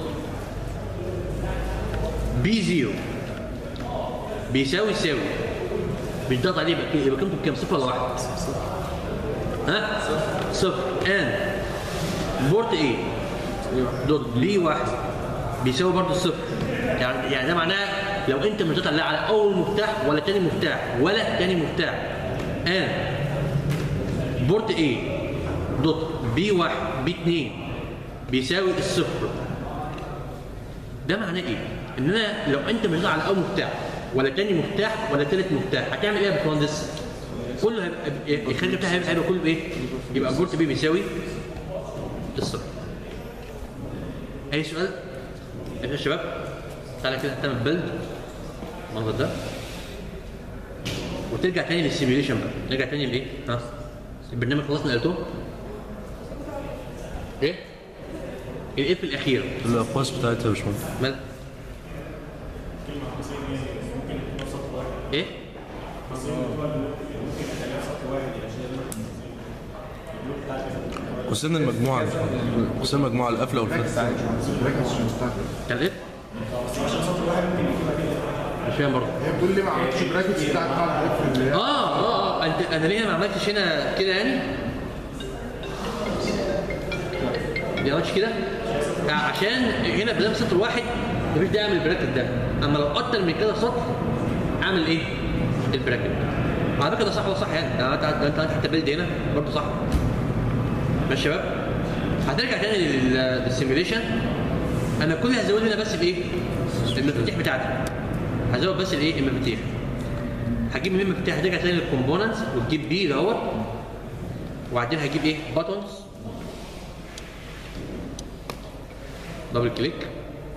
بي زيرو بيساوي يساوي بيتضغط عليه يبقى يبقى قيمته بكام صفر ولا واحد؟ ها؟ صفر ان بورت ايه؟ دوت بي واحد بيساوي برضه صفر يعني يعني ده معناه لو انت مش لا على اول مفتاح ولا تاني مفتاح ولا تاني مفتاح ان بورت ايه دوت بي واحد بي اتنين بيساوي الصفر ده معناه ايه؟ ان انا لو انت مش على اول مفتاح ولا تاني مفتاح ولا تالت مفتاح هتعمل ايه يا باشمهندس؟ كله هيبقى الخارج بتاعها هيبقى, هيبقى كله بايه؟ يبقى البورت بي بيساوي الصفر. اي سؤال؟ يا شباب تعالى كده هتعمل بيلد المنظر ده وترجع تاني للسيميوليشن بقى نرجع تاني لايه؟ ها؟ البرنامج خلاص نقلته؟ ايه؟ الاف الاخيره الاقواس بتاعتها يا باشمهندس مال ايه قوسين المجموعه قوسين المجموعه القفله والفتحه كان ايه مش فاهم برضه بتقول لي ما عملتش براكتس بتاعت بعض الاف اللي هي اه اه اه انت انا ليه ما عملتش هنا كده يعني؟ ليه ما عملتش كده؟ عشان هنا بدل سطر واحد مفيش داعي اعمل البراكت ده اما لو اكتر من كده سطر اعمل ايه؟ البراكت على فكره ده صح ولا صح يعني ده انت ده انت انت بيلد هنا برضه صح ماشي يا شباب هترجع تاني لل- للسيميوليشن انا كل اللي هزود هنا بس بايه؟ المفاتيح بتاعتي هزود بس الايه؟ المفاتيح هجيب من المفتاح هترجع تاني للكومبوننتس وتجيب بي دوت وبعدين هجيب ايه؟ باتونز دبل كليك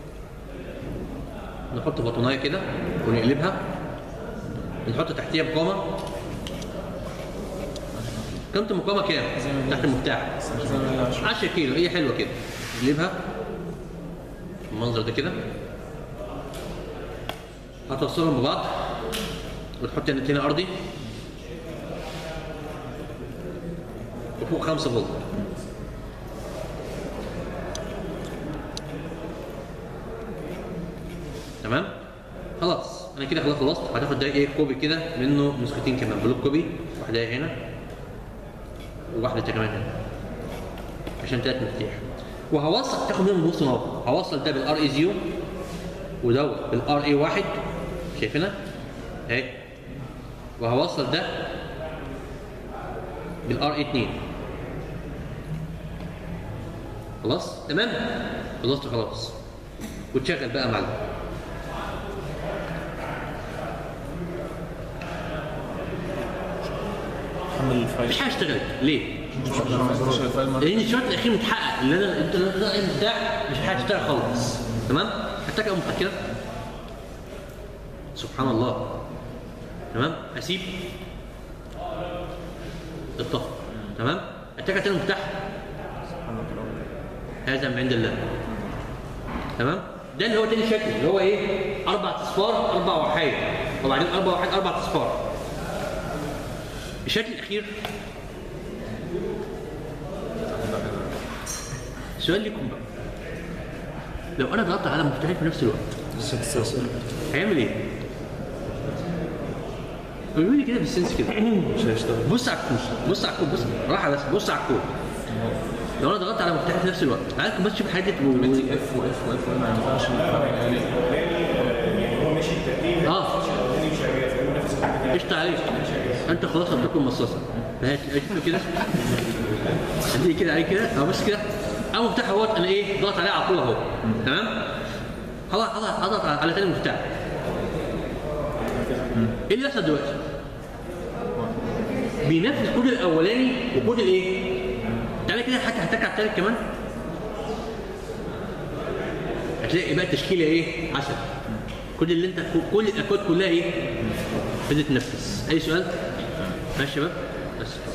نحط بطونايه كده ونقلبها نحط تحتيها مقامه قيمة المقامة كام؟ تحت المفتاح 10 كيلو هي حلوة كده نقلبها المنظر ده كده هتوصلهم ببعض وتحط هنا هنا ارضي وفوق 5 فولت تمام خلاص انا كده خلاص خلصت هتاخد ده ايه كوبي كده منه نسختين كمان بلوك كوبي واحده هنا وواحده كمان هنا عشان تلات مفاتيح وهوصل تاخد منهم نص نار هوصل ده بالار اي 0 ودوت بالار اي 1 شايفينها؟ اهي وهوصل ده بالار اي 2 خلاص تمام خلصت خلاص وتشغل بقى يا معلم حمل الفايل مش حاجه اشتغلت ليه؟ مش الفايل مرة لان الشرط الاخير متحقق اللي انا انت اللي بتاع مش هتشتغل خالص تمام؟ محتاج اقوم كده سبحان الله تمام؟ اسيب الطفل تمام؟ اتجه تاني المفتاح هذا من عند الله تمام؟ ده اللي هو تاني شكل اللي هو ايه؟ اربع اصفار اربع وحايد وبعدين اربع وحايد اربع اصفار الشكل الاخير سؤال لكم بقى لو انا ضغطت على مفتاحين في نفس الوقت هيعمل ايه؟ قولوا لي كده بالسنس كده مش هيشتغل بص على الكود بص على الكود بص راحه بس بص على الكود لو انا ضغطت على مفتاحين في نفس الوقت عايزكم بس تشوف حته و... تي اف واف واف ما ينفعش يعني اه قشطة عليك انت خلاص هتاكل مصاصه هات هات كده هدي كده عليك كده اهو بس كده اول مفتاح اهوت انا ايه ضغط عليه على طول اهو تمام خلاص خلاص هضغط على تاني مفتاح ايه اللي يحصل دلوقتي؟ بينفذ الكود الاولاني وكود الايه؟ تعالى كده حتى هتك على التالت كمان هتلاقي بقى التشكيله ايه؟ عسل كل اللي انت كل الاكواد كلها ايه؟ بدات تنفذ اي سؤال؟ ماشي يا شباب؟ بس